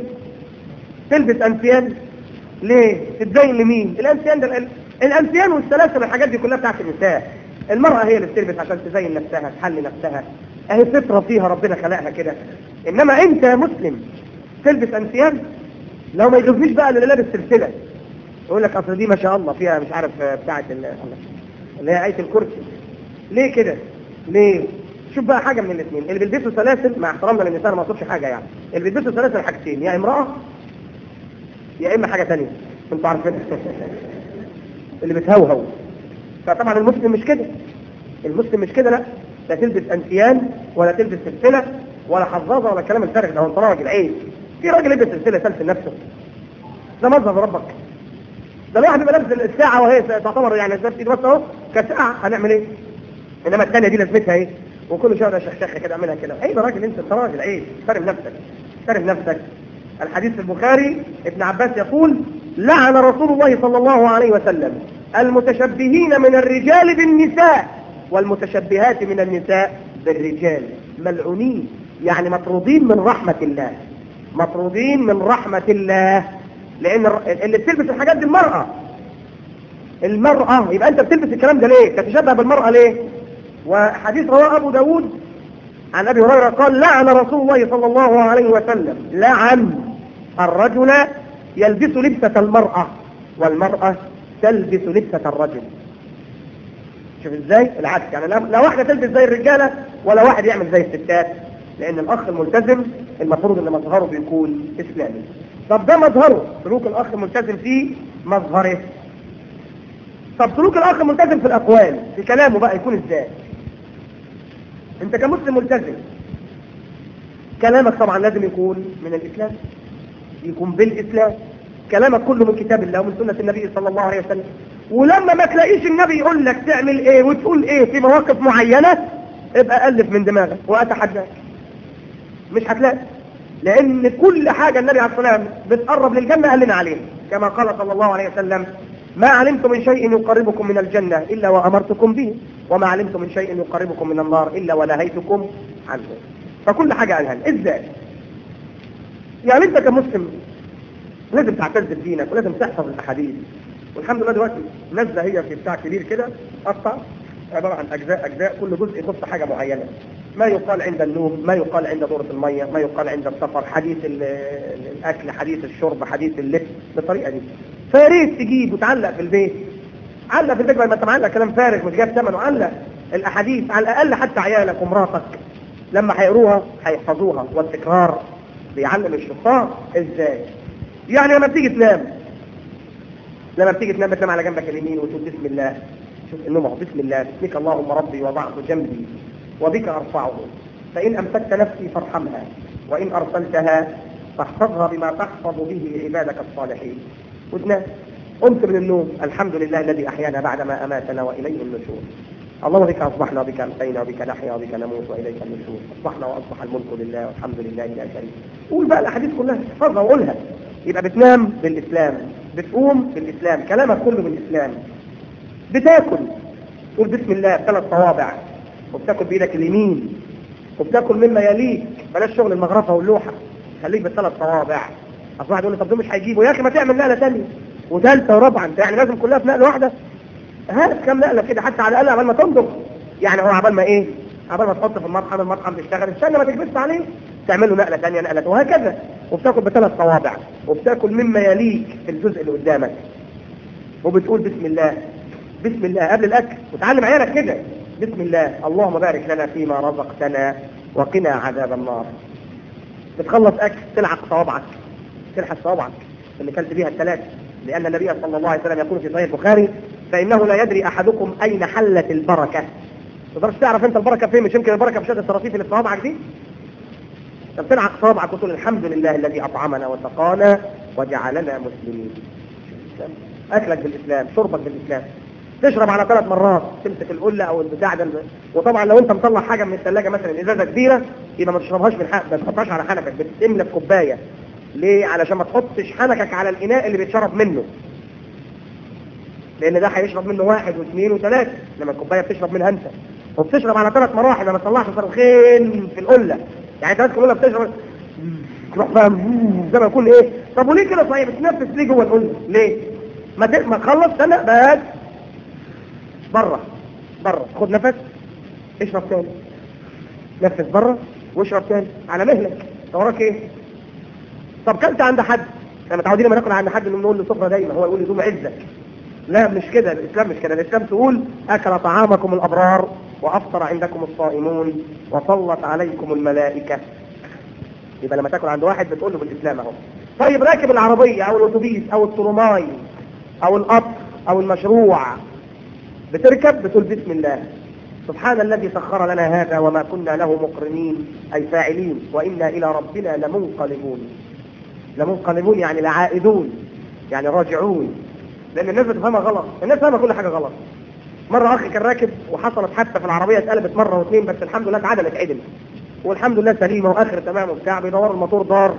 تلبس انسيان ليه تتزين لمين الانسيان ده ال- الانسيان والسلاسل والحاجات دي كلها بتاعت النساء المرأة هي اللي بتلبس عشان تزين نفسها تحلي نفسها اهي فطرة فيها ربنا خلقها كده انما انت يا مسلم تلبس انسيان لو ما يجوزنيش بقى اللي لابس سلسلة يقول لك اصل دي ما شاء الله فيها مش عارف آه، بتاعت ال- اللي هي آية الكرسي ليه كده ليه شوف بقى حاجة من الاثنين اللي بيلبسوا سلاسل مع احترامنا للنساء أنا ما اقصدش حاجة يعني اللي بيلبسوا سلاسل حاجتين يا امرأة يا اما حاجة تانية انتوا عارفين اللي بتهوهو فطبعا المسلم مش كده المسلم مش كده لا لا تلبس انسيان ولا تلبس سلسلة ولا حظاظة ولا الكلام الفارغ ده هو انت راجل عيب في راجل يلبس سلسلة سلسل نفسه ده مظهر ربك ده الواحد بيبقى لابس الساعة وهي تعتبر يعني زي ايد بس اهو كساعة هنعمل ايه انما الثانية دي لازمتها ايه وكل شوية شخشخة كده اعملها كده عيب يا راجل انت انت راجل عيب احترم نفسك احترم نفسك الحديث في البخاري ابن عباس يقول لعن رسول الله صلى الله عليه وسلم المتشبهين من الرجال بالنساء والمتشبهات من النساء بالرجال ملعونين يعني مطرودين من رحمة الله مطرودين من رحمة الله لان الر- اللي بتلبس الحاجات دي المرأة المرأة يبقى انت بتلبس الكلام ده ليه تتشبه بالمرأة ليه وحديث رواه ابو داود عن ابي هريرة قال لعن رسول الله صلى الله عليه وسلم لعن الرجل يلبس لبسة المرأة والمرأة تلبس لبسة الرجل شوف ازاي العكس يعني لا لا واحدة تلبس زي الرجالة ولا واحد يعمل زي الستات لان الاخ الملتزم المفروض ان مظهره بيكون اسلامي طب ده مظهره سلوك الاخ الملتزم فيه مظهره طب سلوك الاخ الملتزم في الاقوال في كلامه بقى يكون ازاي انت كمسلم ملتزم كلامك طبعا لازم يكون من الاسلام يكون بالاسلام كلامك كله من كتاب الله ومن سنة النبي صلى الله عليه وسلم ولما ما تلاقيش النبي يقول لك تعمل ايه وتقول ايه في مواقف معينة ابقى ألف من دماغك وأتحداك مش هتلاقي لأن كل حاجة النبي عليه الصلاة والسلام بتقرب للجنة قال لنا عليها كما قال صلى الله عليه وسلم ما علمت من شيء يقربكم من الجنة إلا وأمرتكم به وما علمت من شيء يقربكم من النار إلا ونهيتكم عنه فكل حاجة قالها لنا. إزاي يعني أنت كمسلم لازم تعتز بدينك ولازم تحفظ الأحاديث والحمد لله دلوقتي نازله هي في بتاع كبير كده قطع عبارة عن أجزاء أجزاء كل جزء يخص حاجة معينة ما يقال عند النوم ما يقال عند دورة المية ما يقال عند السفر حديث ال- الأكل حديث الشرب حديث اللبس بالطريقة دي فيا ريت تجيب وتعلق في البيت علق في البيت بدل ما انت معلق كلام فارغ مش جايب ثمنه علق الأحاديث على الأقل حتى عيالك ومراتك لما هيقروها هيحفظوها والتكرار بيعلم الشطار ازاي يعني لما بتيجي تنام لما بتيجي تنام بتنام على جنبك اليمين وتقول بسم الله شوف النوم اهو بسم الله بسمك اللهم ربي وضعت جنبي وبك ارفعه فان امسكت نفسي فارحمها وإن أرسلتها فاحفظها بما تحفظ به عبادك الصالحين وتنام قمت من النوم الحمد لله الذي أحيانا بعدما أماتنا وإليه النشور اللهم بك أصبحنا وبك أمسينا وبك نحيا وبك نموت وإليك النشور أصبحنا وأصبح الملك لله والحمد لله لا شريك قول بقى الأحاديث كلها احفظها وقولها يبقى بتنام بالإسلام بتقوم بالإسلام كلامك كله بالإسلام بتاكل قول بسم الله بثلاث صوابع وبتاكل بإيدك اليمين وبتاكل مما يليك بلاش شغل المغرفة واللوحة خليك بالثلاث صوابع اصل واحد يقول لي طب دول مش هيجيبوا يا اخي ما تعمل نقله ثانيه وثالثه ورابعه انت يعني لازم كلها في نقله واحده هات كام نقله كده حتى على الاقل عبال ما تنضغ يعني هو عبال ما ايه عبال ما تحط في المطحن المطحن بيشتغل استنى ما تكبس عليه تعمل له نقله ثانيه نقله وهكذا وبتاكل بثلاث صوابع وبتاكل مما يليك في الجزء اللي قدامك وبتقول بسم الله بسم الله قبل الاكل وتعلم عيالك كده بسم الله اللهم بارك لنا فيما رزقتنا وقنا عذاب النار بتخلص اكل تلعق صوابعك تلحس صوابعك اللي كلت بيها الثلاث لان النبي صلى الله عليه وسلم يقول في صحيح البخاري فانه لا يدري احدكم اين حلت البركه تقدرش تعرف انت البركه فين مش يمكن البركه في شد الصراصيف اللي في صوابعك دي طب تلعق صوابعك وتقول الحمد لله الذي اطعمنا وسقانا وجعلنا مسلمين اكلك بالاسلام شربك بالاسلام تشرب على ثلاث مرات تمسك القله او البتاع ده وطبعا لو انت مطلع حاجه من الثلاجه مثلا ازازه كبيره يبقى ما تشربهاش من حق ما تحطهاش على حنكك بتملى في كوبايه ليه علشان ما تحطش حنكك على الاناء اللي بيتشرب منه لان ده هيشرب منه واحد واثنين وثلاثه لما الكوبايه بتشرب منها انت وبتشرب على ثلاث مراحل ما تطلعش صاروخين في القله يعني ثلاث القله بتشرب تروح فاهم زي ما يكون ايه طب وليه كده صحيح بتنفس ليه جوه القله ليه ما ت... ما تخلص سنه بس بره بره خد نفس اشرب تاني نفس بره واشرب تاني على مهلك وراك ايه طب كلت عند حد احنا متعودين لما ناكل عند حد نقول له سفره دايما هو يقول لي دوم عزك لا مش كده الاسلام مش كده الاسلام تقول اكل طعامكم الابرار وافطر عندكم الصائمون وصلت عليكم الملائكه يبقى لما تاكل عند واحد بتقول له بالاسلام اهو طيب راكب العربيه او الاتوبيس او الترماي او القطر او المشروع بتركب بتقول بسم الله سبحان الذي سخر لنا هذا وما كنا له مقرنين أي فاعلين وإنا إلى ربنا لمنقلبون لمنقلبون يعني لعائدون يعني راجعون لأن الناس بتفهمها غلط الناس فاهمة كل حاجة غلط مرة أخي كان راكب وحصلت حادثة في العربية اتقلبت مرة واثنين بس الحمد لله اتعدلت عدل والحمد لله سليمة وآخر تمام وبتاع بيدور الموتور دار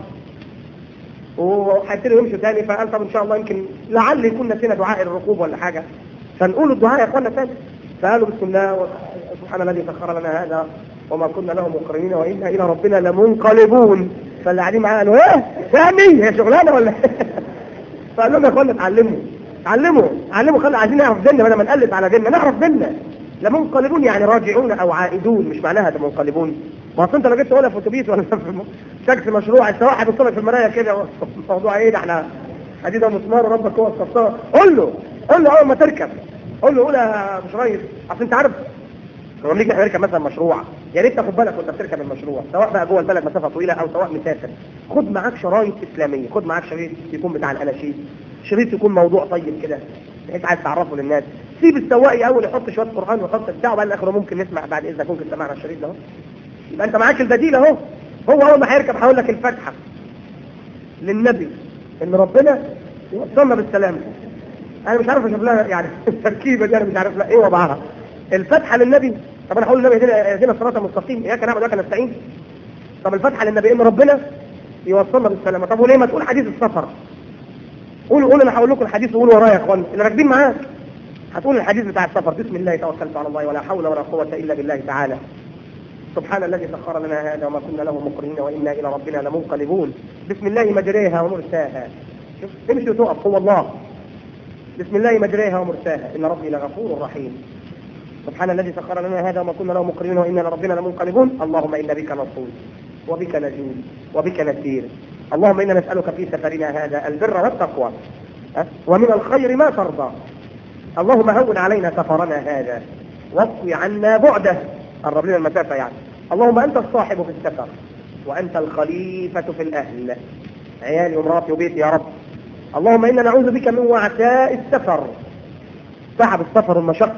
وهيبتدوا يمشوا تاني فقال طب إن شاء الله يمكن لعل يكون نسينا دعاء الركوب ولا حاجة فنقول الدعاء يا اخوانا تاني فقالوا بسم الله سبحان الذي سخر لنا هذا وما كنا له مقرنين وانا الى ربنا لمنقلبون فاللي قاعدين معاه قالوا ايه ثاني هي شغلانه ولا فقال لهم يا اخوانا اتعلموا اتعلموا اتعلموا خلي عايزين نعرف ديننا بدل ما نقلب على ديننا نعرف ديننا لمنقلبون يعني راجعون او عائدون مش معناها ده منقلبون ما اصل انت لو جيت تقولها في اتوبيس ولا في تاكسي مشروع السواق هيبص في المرايه كده الموضوع ايه ده احنا حديده مسمار وربك هو الصفار قول له قول له اول ما تركب قول له قول يا مش ريس اصل انت عارف لما نيجي نركب مثلا مشروع يا ريت تاخد بالك وانت بتركب المشروع سواء بقى جوه البلد مسافه طويله او سواء مسافر خد معاك شرايط اسلاميه خد معاك شريط يكون بتاع الاناشيد شريط يكون موضوع طيب كده بحيث عايز تعرفه للناس سيب السواق اول يحط شويه قران ويحط بتاعه بقى الاخر ممكن نسمع بعد اذنك ممكن تسمعنا الشريط ده يبقى انت معاك البديل اهو هو اول ما هيركب هيقول لك الفاتحه للنبي ان ربنا يوصلنا بالسلامه انا مش عارف اشوف لها يعني التركيبه دي انا مش عارف لها ايه وضعها الفتحه للنبي طب انا هقول للنبي هدينا هدينا الصراط المستقيم اياك نعبد واياك نستعين طب الفتحه للنبي ان ربنا يوصلنا بالسلامه طب وليه ما تقول حديث السفر قولوا قولوا انا هقول لكم الحديث وقولوا ورايا يا اخوان اللي راكبين معاك هتقول الحديث بتاع السفر بسم الله توكلت على الله ولا حول ولا قوه الا بالله تعالى سبحان الذي سخر لنا هذا وما كنا له مقرنين وانا الى ربنا لمنقلبون بسم الله مجريها ومرساها شوف تمشي وتقف هو الله بسم الله مجريها ومرساها إن ربي لغفور رحيم سبحان الذي سخر لنا هذا وما كنا له مقرنين وإنا لربنا لمنقلبون اللهم إن بك نصول وبك نجول وبك نسير اللهم إنا نسألك في سفرنا هذا البر والتقوى أه؟ ومن الخير ما ترضى اللهم هون علينا سفرنا هذا واطوي عنا بعده قرب لنا المسافة يعني اللهم أنت الصاحب في السفر وأنت الخليفة في الأهل عيالي ومراتي وبيتي يا رب اللهم إنا نعوذ بك من وعثاء السفر تعب السفر والمشقة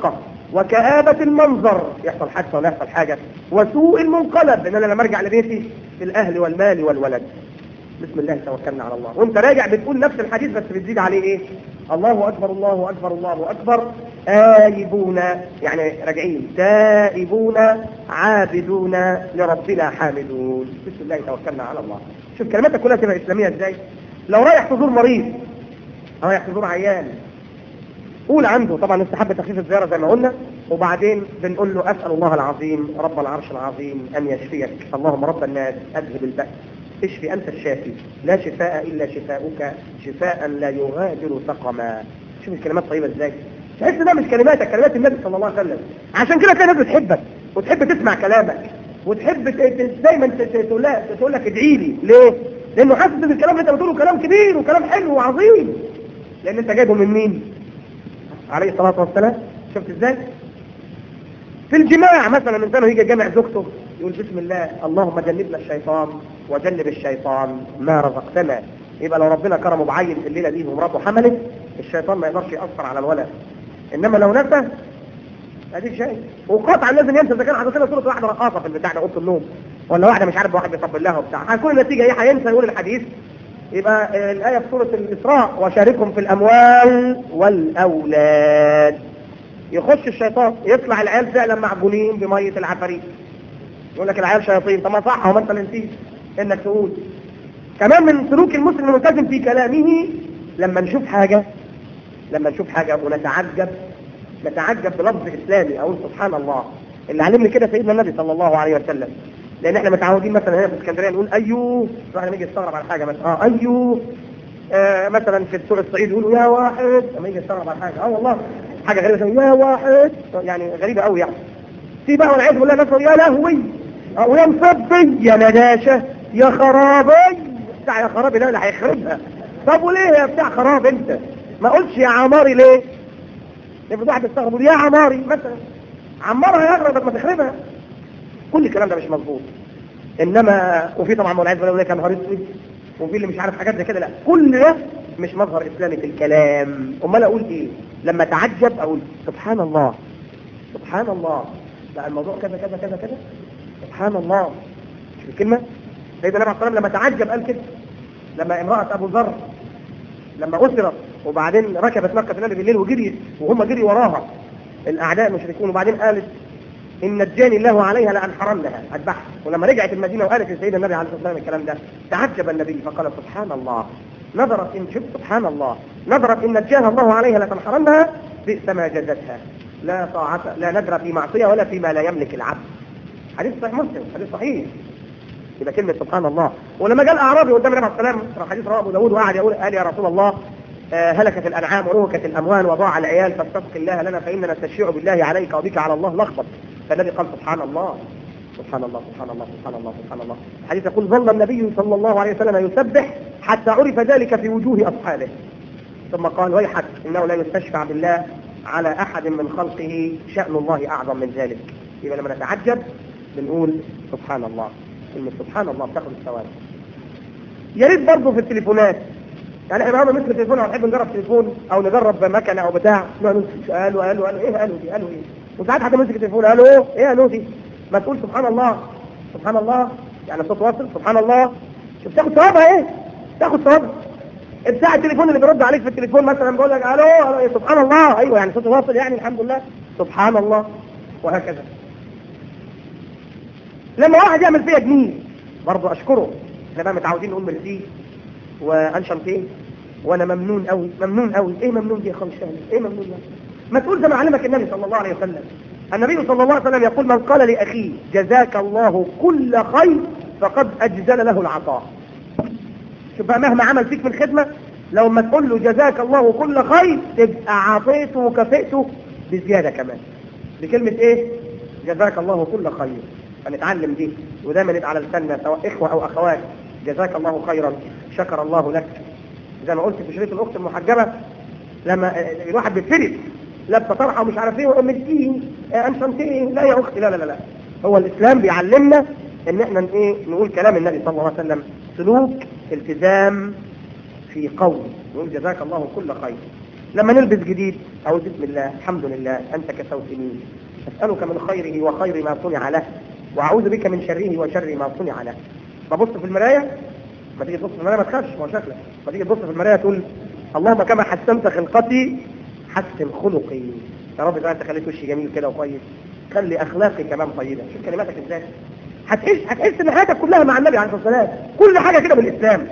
وكآبة المنظر يحصل حادثة ولا يحصل حاجة وسوء المنقلب ان انا لما ارجع لبيتي الاهل والمال والولد بسم الله توكلنا على الله وانت راجع بتقول نفس الحديث بس بتزيد عليه ايه الله اكبر الله اكبر الله اكبر آيبون يعني راجعين تائبون عابدون لربنا حامدون بسم الله توكلنا على الله شوف كلماتك كلها تبقى اسلاميه ازاي لو رايح تزور مريض او رايح تزور عيان قول عنده طبعا استحب تخفيف الزيارة زي ما قلنا وبعدين بنقول له أسأل الله العظيم رب العرش العظيم أن يشفيك اللهم رب الناس أذهب البأس اشفي أنت الشافي لا شفاء إلا شفاؤك شفاء لا يغادر سقما شوف الكلمات طيبة ازاي تحس ده مش كلماتك كلمات النبي صلى الله عليه وسلم عشان كده تلاقي ناس بتحبك وتحب تسمع كلامك وتحب ت- ت- دايما ت- ت- تقول لها- تقول لك ادعي لي ليه؟ لانه حاسس ان الكلام اللي انت بتقوله كلام كبير وكلام حلو وعظيم لان انت جايبه من مين؟ عليه الصلاة والسلام شفت ازاي في الجماع مثلا الانسان يجي جامع زوجته يقول بسم الله اللهم جنبنا الشيطان وجنب الشيطان ما رزقتنا يبقى لو ربنا كرمه بعين في الليلة دي ومراته حملت الشيطان ما يقدرش يأثر على الولد انما لو نسى اديك شيء وقطعا لازم ينسى اذا كان حاطط لنا صوره واحده رقاصه في البتاع ده اوضه النوم ولا واحده مش عارف واحد بيطبل لها وبتاع هتكون النتيجه ايه هينسى يقول الحديث يبقى آه، الآية في سورة الإسراء وشاركهم في الأموال والأولاد يخش الشيطان يطلع العيال فعلا معجونين بمية العفاريت يقول لك العيال شياطين طب ما صح هو انت اللي نسيت انك تقول كمان من سلوك المسلم الملتزم في كلامه لما نشوف حاجة لما نشوف حاجة ونتعجب نتعجب بلفظ إسلامي أقول سبحان الله اللي علمني كده سيدنا النبي صلى الله عليه وسلم لأن احنا متعودين مثلا هنا في اسكندرية نقول أيوه الواحد لما يجي يستغرب على حاجة مثلا اه أيوه آه مثلا في السوق الصعيد يقولوا يا واحد لما يجي يستغرب على حاجة اه والله حاجة غريبة يقول يا واحد يعني غريبة قوي يعني في بقى والعياذ بالله ناس يا لهوي آه، ويا مصبي يا نداشة يا خرابي بتاع يا خرابي ده اللي هيخربها طب وليه يا بتاع خراب انت ما قلتش يا عماري ليه يبقى واحد يستغرب يقول يا عماري مثلا عمارها يا اغرب ما تخربها كل الكلام ده مش مظبوط انما وفي طبعا والعياذ بالله يقول لك يا نهار اسود وفي اللي مش عارف حاجات زي كده لا كل ده مش مظهر اسلامي في الكلام امال اقول ايه لما تعجب اقول سبحان الله سبحان الله لا الموضوع كذا كذا كذا كذا سبحان الله شوف الكلمه سيدنا النبي عليه الصلاه والسلام لما تعجب قال كده لما امراه ابو ذر لما أسرت وبعدين ركبت مكة في النبي بالليل وجريت وهم جري وراها الأعداء المشركون وبعدين قالت إن نجاني الله عليها لأنحرنها أذبحها ولما رجعت المدينة وقالت لسيدنا النبي عليه الصلاة والسلام الكلام ده تعجب النبي فقال سبحان الله نظرت إن شفت سبحان الله نظرت إن نجاها الله عليها لتنحرنها بئس ما جزتها لا طاعة لا ندر في معصية ولا فيما لا يملك العبد حديث صحيح مسلم حديث صحيح يبقى كلمة سبحان الله ولما جاء الأعرابي قدام النبي عليه الصلاة والسلام حديث رواه أبو داود وقعد يقول قال يا رسول الله آه، هلكت الأنعام ونهكت الأموال وضاع العيال فاستسق الله لنا فإننا نستشيع بالله عليك وبك على الله لخبط فالنبي قال سبحان الله سبحان الله سبحان الله سبحان الله سبحان الله الحديث يقول ظل النبي صلى الله عليه وسلم يسبح حتى عرف ذلك في وجوه أصحابه ثم قال ويحك إنه لا يستشفع بالله على أحد من خلقه شأن الله أعظم من ذلك يبقى لما نتعجب بنقول سبحان الله كلمة سبحان الله بتاخد الثواب يا ريت برضه في التليفونات يعني احنا بنعمل مثل التليفون او نحب نجرب تليفون او نجرب مكنه او بتاع نقعد قالوا قالوا قالوا ايه قالوا دي قالوا ايه وساعات حد ماسك التليفون قالوا ايه ايه قالوا دي ما تقول سبحان الله سبحان الله يعني صوت واصل سبحان الله شوف تاخد ثوابها ايه تاخد ثوابها بتاع التليفون اللي بيرد عليك في التليفون مثلا بيقول لك الو الو إيه سبحان الله ايوه يعني صوته واصل يعني الحمد لله سبحان الله وهكذا لما واحد يعمل فيها جميل برضه اشكره احنا بقى متعودين نقول ميرسي وانشم فيه وانا ممنون قوي ممنون قوي ايه ممنون دي يا خالد شهري ايه ممنون ده ما تقول زي ما علمك النبي صلى الله عليه وسلم النبي صلى الله عليه وسلم يقول من قال لاخيه جزاك الله كل خير فقد اجزل له العطاء شوف بقى مهما عمل فيك من خدمه لو ما تقول له جزاك الله كل خير تبقى عطيته وكفئته بزياده كمان بكلمه ايه جزاك الله كل خير هنتعلم دي ودايما يبقى على لساننا سواء اخوه او اخوات جزاك الله خيرا شكر الله لك زي ما قلت في شريط الاخت المحجبه لما آه، الواحد بيتفرد لابسه طرحه ومش عارف ايه وامتين انشنتين لا يا اختي لا لا لا لا هو الاسلام بيعلمنا ان احنا ن- ايه نقول كلام النبي صلى الله عليه وسلم سلوك التزام في قول نقول جزاك الله كل خير لما نلبس جديد أو بسم الله الحمد لله أنت كسوتني أسألك من خيره وخير ما صنع له وأعوذ بك من شره وشر ما صنع له ببص في المراية ما تيجي تبص في المراية ما تخافش ما هو شكلك ما تيجي تبص في المراية تقول اللهم كما حسنت خلقتي حسن خلقي يا رب بقى انت خليت وشي جميل كده وكويس خلي اخلاقي كمان طيبه شوف كلماتك ازاي هتحس هتحس ان حياتك كلها مع النبي عليه الصلاه والسلام كل حاجه كده بالاسلام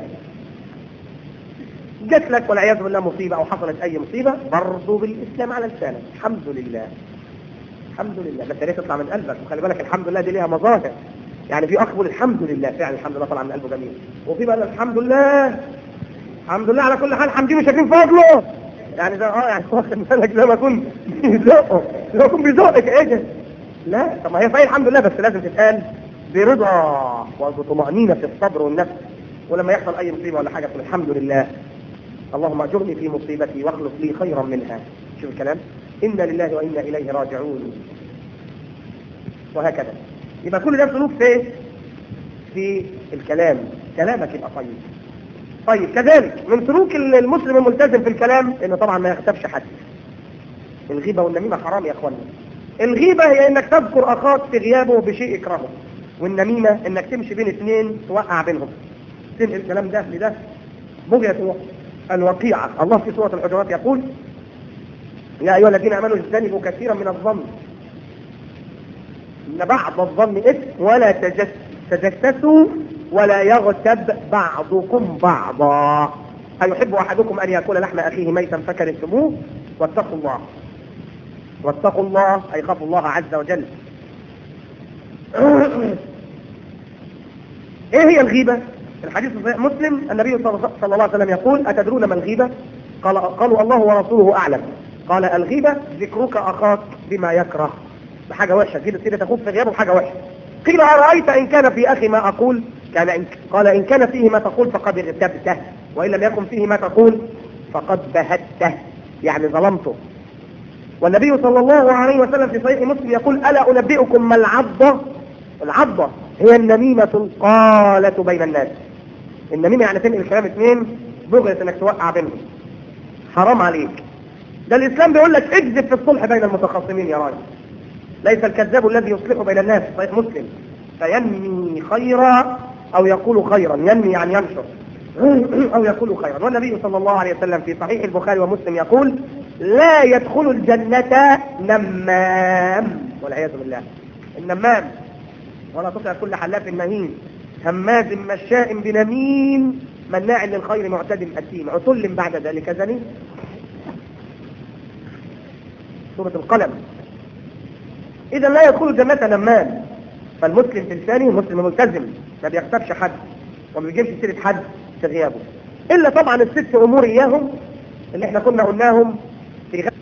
جات لك والعياذ بالله مصيبه او حصلت اي مصيبه برضه بالاسلام على لسانك الحمد لله الحمد لله بس ليه تطلع من قلبك وخلي بالك الحمد لله دي ليها مظاهر يعني في اخ بيقول الحمد لله فعلا الحمد لله طلع من قلبه جميل وفي بقى الحمد لله الحمد لله على كل حال حمدين وشاكرين فضله يعني ده اه يعني واخد بالك زي ما يكون بيزقه زي ما يكون بيزقك ايه ده لا طب ما هي صحيح الحمد لله بس لازم تتقال برضا وبطمأنينة في الصبر والنفس ولما يحصل اي مصيبه ولا حاجه تقول الحمد لله اللهم اجرني في مصيبتي واخلف لي خيرا منها شوف الكلام انا لله وانا اليه راجعون وهكذا يبقى كل ده سلوك في في الكلام كلامك يبقى طيب طيب كذلك من سلوك المسلم الملتزم في الكلام انه طبعا ما يغتابش حد الغيبة والنميمة حرام يا اخوانا الغيبة هي انك تذكر اخاك في غيابه بشيء يكرهه والنميمة انك تمشي بين اثنين توقع بينهم تنقل الكلام ده لده بغية الوقيعة الله في سورة الحجرات يقول يا ايها الذين امنوا اجتنبوا كثيرا من الظن ان بعض الظن اثم ولا تجس تجسسوا ولا يغتب بعضكم بعضا أيحب أحدكم أن يأكل لحم أخيه ميتا فكرهتموه واتقوا الله واتقوا الله أي خافوا الله عز وجل إيه هي الغيبة؟ الحديث صحيح مسلم النبي صلى الله عليه وسلم يقول أتدرون ما الغيبة؟ قال قالوا الله ورسوله أعلم قال الغيبة ذكرك أخاك بما يكره بحاجة وحشة كده كده تخوف في غيابه بحاجة وحشة قيل أرأيت إن كان في أخي ما أقول كان إن قال إن كان فيه ما تقول فقد اغتبته وإن لم يكن فيه ما تقول فقد بهته يعني ظلمته والنبي صلى الله عليه وسلم في صحيح مسلم يقول ألا أنبئكم ما العضة العضة هي النميمة القالة بين الناس النميمة يعني تنقل كلام اثنين بغية انك توقع بينهم حرام عليك ده الإسلام بيقول لك اكذب في الصلح بين المتخاصمين يا راجل ليس الكذاب الذي يصلح بين الناس صحيح مسلم فينمي خيرا او يقول خيرا ينمي يعني ينشر او يقول خيرا والنبي صلى الله عليه وسلم في صحيح البخاري ومسلم يقول لا يدخل الجنة نمام والعياذ بالله النمام ولا تطع كل حلاف مهين هماز مشاء بنميم مناع للخير معتد أثيم عتل بعد ذلك زني سورة القلم إذا لا يدخل الجنة نمام فالمسلم في الثاني مسلم ملتزم ما بيغتابش حد وما بيجيبش سيرة حد في غيابه إلا طبعا الست أمور إياهم اللي احنا كنا قلناهم في غ...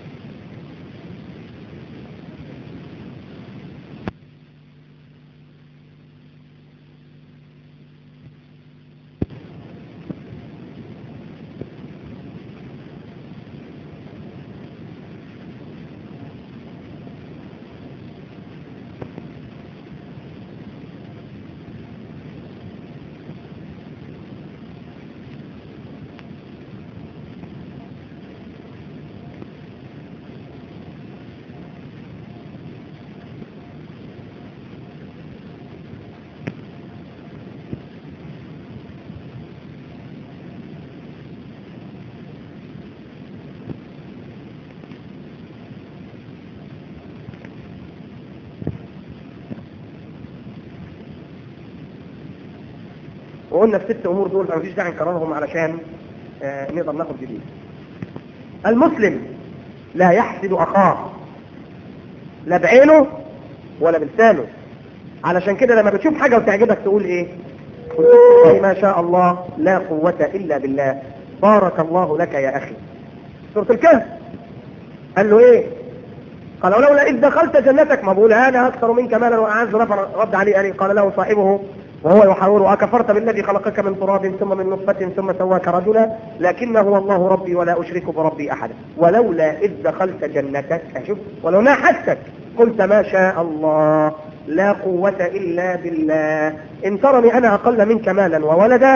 وقلنا الست امور دول ما فيش داعي نكررهم علشان آه نقدر ناخد جديد المسلم لا يحسد اخاه لا بعينه ولا بلسانه علشان كده لما بتشوف حاجة وتعجبك تقول ايه قل ما شاء الله لا قوة الا بالله بارك الله لك يا اخي سورة الكهف قال له ايه قال ولولا اذ دخلت جنتك ما بقول انا اكثر منك مالا واعز نفر رد عليه يعني قال له صاحبه وهو يحاوره أكفرت بالذي خلقك من تراب ثم من نطفة ثم سواك رجلا لكنه هو الله ربي ولا أشرك بربي أحدا ولولا إذ دخلت جنتك أشوف ولو ناحتك قلت ما شاء الله لا قوة إلا بالله إن ترني أنا أقل منك مالا وولدا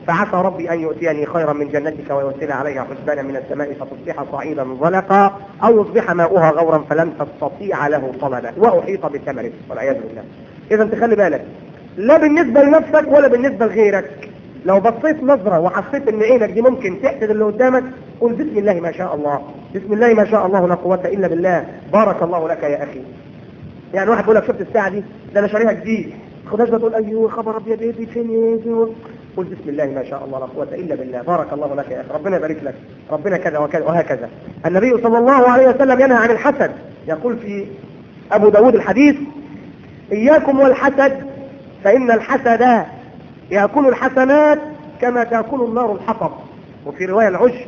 فعسى ربي أن يؤتيني خيرا من جنتك ويرسل عليها حسبانا من السماء فتصبح صعيدا زلقا أو يصبح ماؤها غورا فلن تستطيع له طلبا وأحيط بثمره والعياذ بالله إذا تخلي بالك لا بالنسبة لنفسك ولا بالنسبة لغيرك لو بصيت نظرة وحسيت ان عينك دي ممكن تحسد اللي قدامك قل بسم الله ما شاء الله بسم الله ما شاء الله لا قوة الا بالله بارك الله لك يا اخي يعني واحد بيقول لك شفت الساعة دي ده انا شاريها جديد خدهاش بتقول ايوه خبر ابيض ايه دي فين ايه قل بسم الله ما شاء الله لا قوة الا بالله بارك الله لك يا اخي ربنا يبارك لك ربنا كذا وكذا وهكذا النبي صلى الله عليه وسلم ينهى عن الحسد يقول في ابو داود الحديث اياكم والحسد فان الحسد يأكل الحسنات كما تأكل النار الحطب وفي رواية العشب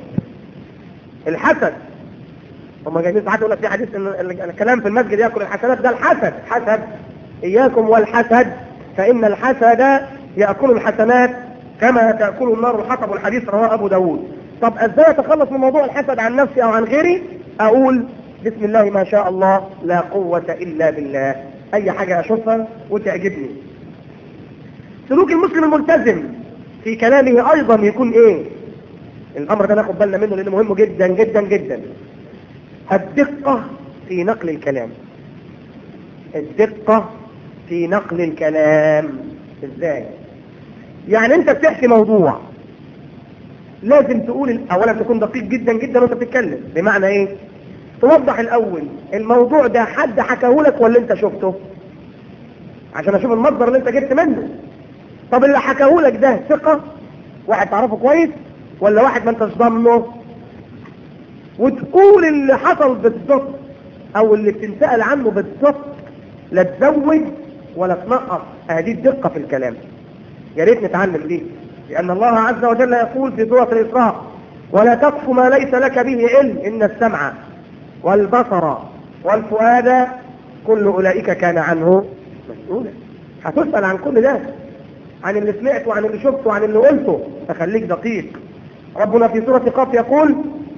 الحسد هم جايين ساعات يقول لك في حديث ان الكلام في المسجد يأكل الحسنات ده الحسد حسد إياكم والحسد فإن الحسد يأكل الحسنات كما تأكل النار الحطب والحديث رواه أبو داود طب ازاي اتخلص من موضوع الحسد عن نفسي او عن غيري اقول بسم الله ما شاء الله لا قوة الا بالله اي حاجة اشوفها وتعجبني سلوك المسلم الملتزم في كلامه ايضا يكون ايه الامر ده ناخد بالنا منه لانه مهم جدا جدا جدا الدقة في نقل الكلام الدقة في نقل الكلام ازاي يعني انت بتحكي موضوع لازم تقول اولا تكون دقيق جدا جدا وانت بتتكلم بمعنى ايه توضح الاول الموضوع ده حد حكاه لك ولا انت شفته عشان اشوف المصدر اللي انت جبت منه طب اللي حكاه لك ده ثقة واحد تعرفه كويس ولا واحد ما انتش ضامنه وتقول اللي حصل بالضبط او اللي بتنسأل عنه بالضبط لا تزود ولا تنقص هذه الدقة في الكلام يا ريت نتعلم دي لأن الله عز وجل يقول في سورة الإسراء ولا تقف ما ليس لك به علم إن السمع والبصر والفؤاد كل أولئك كان عنه مسؤولا هتسأل عن كل ده عن اللي سمعته وعن اللي شفته وعن اللي قلته فخليك دقيق ربنا في سورة قاف يقول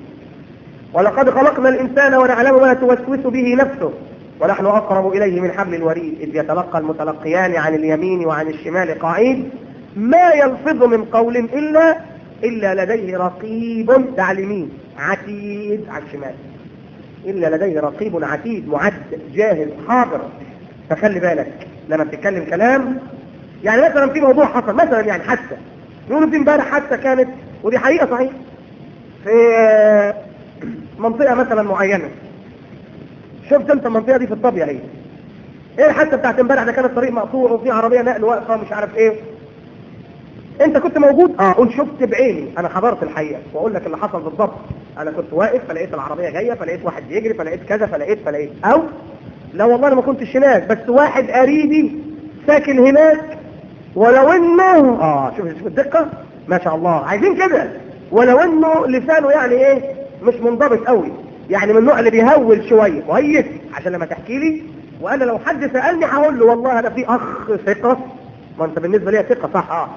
ولقد خلقنا الإنسان ونعلم ما توسوس به نفسه ونحن أقرب إليه من حبل الوريد إذ يتلقى المتلقيان عن اليمين وعن الشمال قاعد ما يلفظ من قول إلا إلا لديه رقيب ده على اليمين عتيد على الشمال إلا لديه رقيب عتيد معد جاهز حاضر فخلي بالك لما بتتكلم كلام يعني مثلا في موضوع حصل مثلا يعني حادثة نقول في امبارح حادثة كانت ودي حقيقة صحيح في منطقة مثلا معينة شفت انت المنطقة دي في الطبيعة هي ايه الحادثة بتاعت امبارح ده كان الطريق مقطوع وفي عربية نقل واقفة مش عارف ايه انت كنت موجود اه قول شفت بعيني انا حضرت الحقيقة واقول لك اللي حصل بالضبط انا كنت واقف فلقيت العربية جاية فلقيت واحد بيجري فلقيت كذا فلقيت فلقيت او لا والله انا ما كنتش هناك بس واحد قريبي ساكن هناك ولو انه اه شوف شوف الدقة ما شاء الله عايزين كده ولو انه لسانه يعني ايه مش منضبط قوي يعني من النوع اللي بيهول شوية كويس عشان لما تحكي لي وانا لو حد سألني هقول له والله انا في اخ ثقة ما انت بالنسبة لي ثقة صح اه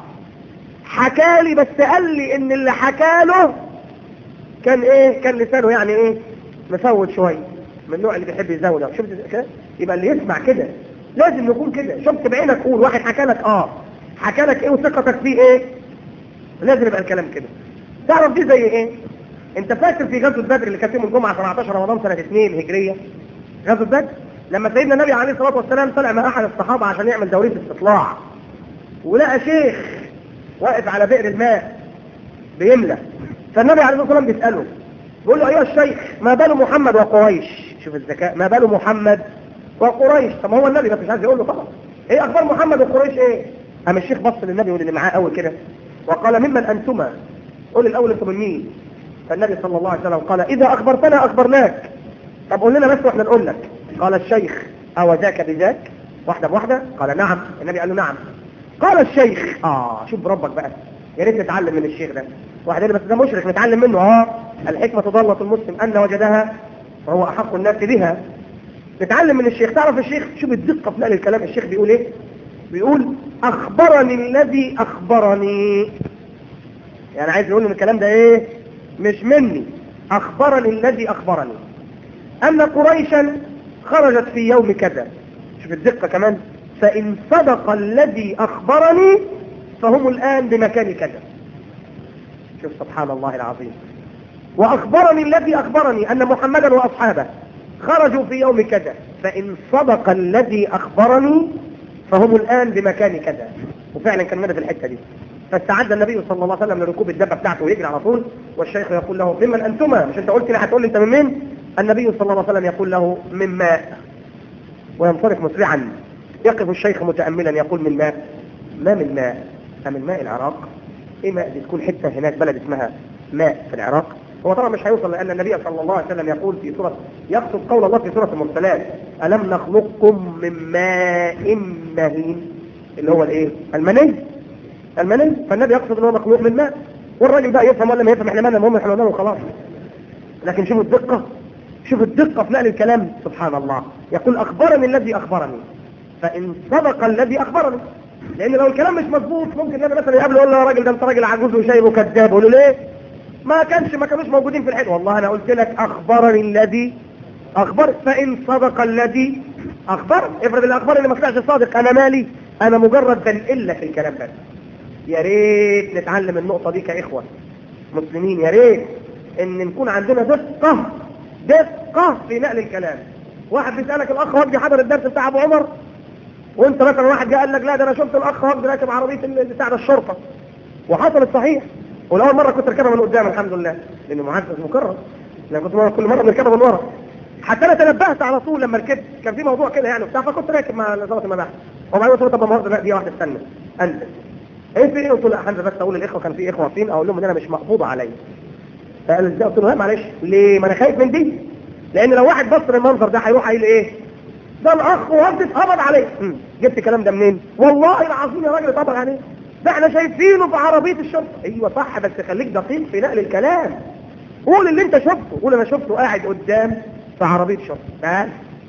حكالي بس قال لي ان اللي حكاله كان ايه كان لسانه يعني ايه مفوت شوية من النوع اللي بيحب يزود شفت كده يبقى اللي يسمع كده لازم يكون كده شفت بعينك قول واحد حكالك اه حكالك ايه وثقتك فيه ايه لازم يبقى الكلام كده تعرف دي زي ايه انت فاكر في غزوة بدر اللي كانت يوم الجمعة 17 رمضان سنة 2 هجرية غزوة بدر لما سيدنا النبي عليه الصلاة والسلام طلع مع احد الصحابة عشان يعمل دورية استطلاع ولقى شيخ واقف على بئر الماء بيملى فالنبي عليه الصلاة والسلام بيسأله بيقول له ايها الشيخ ما بال محمد وقريش شوف الذكاء ما بال محمد وقريش طب ما هو النبي بس مش عايز يقول له طبعا ايه اخبار محمد وقريش ايه قام الشيخ بص للنبي واللي معاه اول كده وقال ممن انتما قول الاول انتم من مين فالنبي صلى الله عليه وسلم قال اذا اخبرتنا اخبرناك طب قول لنا بس واحنا نقول لك قال الشيخ او ذاك بذاك واحده بواحده قال نعم النبي قال له نعم قال الشيخ اه شوف بربك بقى يا ريت نتعلم من الشيخ ده واحد قال بس ده مشرك نتعلم منه اه الحكمه ضلت المسلم ان وجدها وهو احق الناس بها نتعلم من الشيخ تعرف الشيخ شوف الدقه في نقل الكلام الشيخ بيقول ايه بيقول اخبرني الذي اخبرني يعني عايز يقول ان الكلام ده ايه مش مني اخبرني الذي اخبرني ان قريشا خرجت في يوم كذا شوف الدقة كمان فان صدق الذي اخبرني فهم الان بمكان كذا شوف سبحان الله العظيم وأخبرني الذي أخبرني أن محمدا وأصحابه خرجوا في يوم كذا فإن صدق الذي أخبرني فهم الآن بمكان كذا وفعلا كان مدى في الحتة دي فاستعد النبي صلى الله عليه وسلم لركوب الدبة بتاعته ويجري على طول والشيخ يقول له ممن أنتما مش أنت قلت لي هتقول لي أنت من مين النبي صلى الله عليه وسلم يقول له من ماء وينصرف مسرعا يقف الشيخ متأملا يقول من ماء ما من ماء من ماء العراق ايه ماء دي تكون حتة هناك بلد اسمها ماء في العراق هو طبعا مش هيوصل لأن النبي صلى الله عليه وسلم يقول في سورة يقصد قول الله في سورة المرسلات ألم نخلقكم من ماء مهين اللي هو الايه المني المني فالنبي يقصد ان هو مخلوق من ماء والراجل بقى يفهم ولا ما يفهم احنا مالنا المهم احنا وخلاص لكن شوفوا الدقة شوفوا الدقة في نقل الكلام سبحان الله يقول أخبرني الذي أخبرني فإن صدق الذي أخبرني لأن لو الكلام مش مظبوط ممكن النبي مثلا يقابله يقول له يا راجل ده أنت راجل عجوز وشايب وكذاب يقول له ليه؟ ما كانش ما كانوش موجودين في الحلم والله أنا قلت لك أخبرني الذي أخبر فإن صدق الذي أخبر افرض اللي أخبرني ما طلعش صادق أنا مالي أنا مجرد بنقل لك الكلام بس يا ريت نتعلم النقطة دي كإخوة مسلمين يا ريت ان نكون عندنا دقة دقة في نقل الكلام واحد بيسألك الاخ وجدي حضر الدرس بتاع ابو عمر وانت مثلا واحد جه قال لك لا ده انا شفت الاخ وجدي راكب عربية بتاع الشرطة وحصلت صحيح والاول مرة كنت اركبها من قدام الحمد لله لانه معزز مكرر لان كنت مرة كل مرة بنركبها من ورا حتى انا تنبهت على طول لما ركبت كان في موضوع كده يعني بتاع فكنت راكب مع ضابط المباحث وبعدين قلت له طب ما لا دي واحده استنى انزل ايه في ايه قلت له لا حمزه بس اقول للاخوه كان في اخوه واقفين اقول لهم ان انا مش مقبوضه عليا فقال ازاي قلت له لا معلش ليه ما انا خايف من دي لان لو واحد بص للمنظر ده هيروح قايل ايه ده الاخ وهدي اتقبض عليه مم. جبت الكلام ده منين والله العظيم يا راجل اتقبض عليه ده احنا شايفينه في عربيه الشرطه ايوه صح بس خليك دقيق في نقل الكلام قول اللي انت شفته قول انا شفته قاعد قدام في عربيه شرطه بس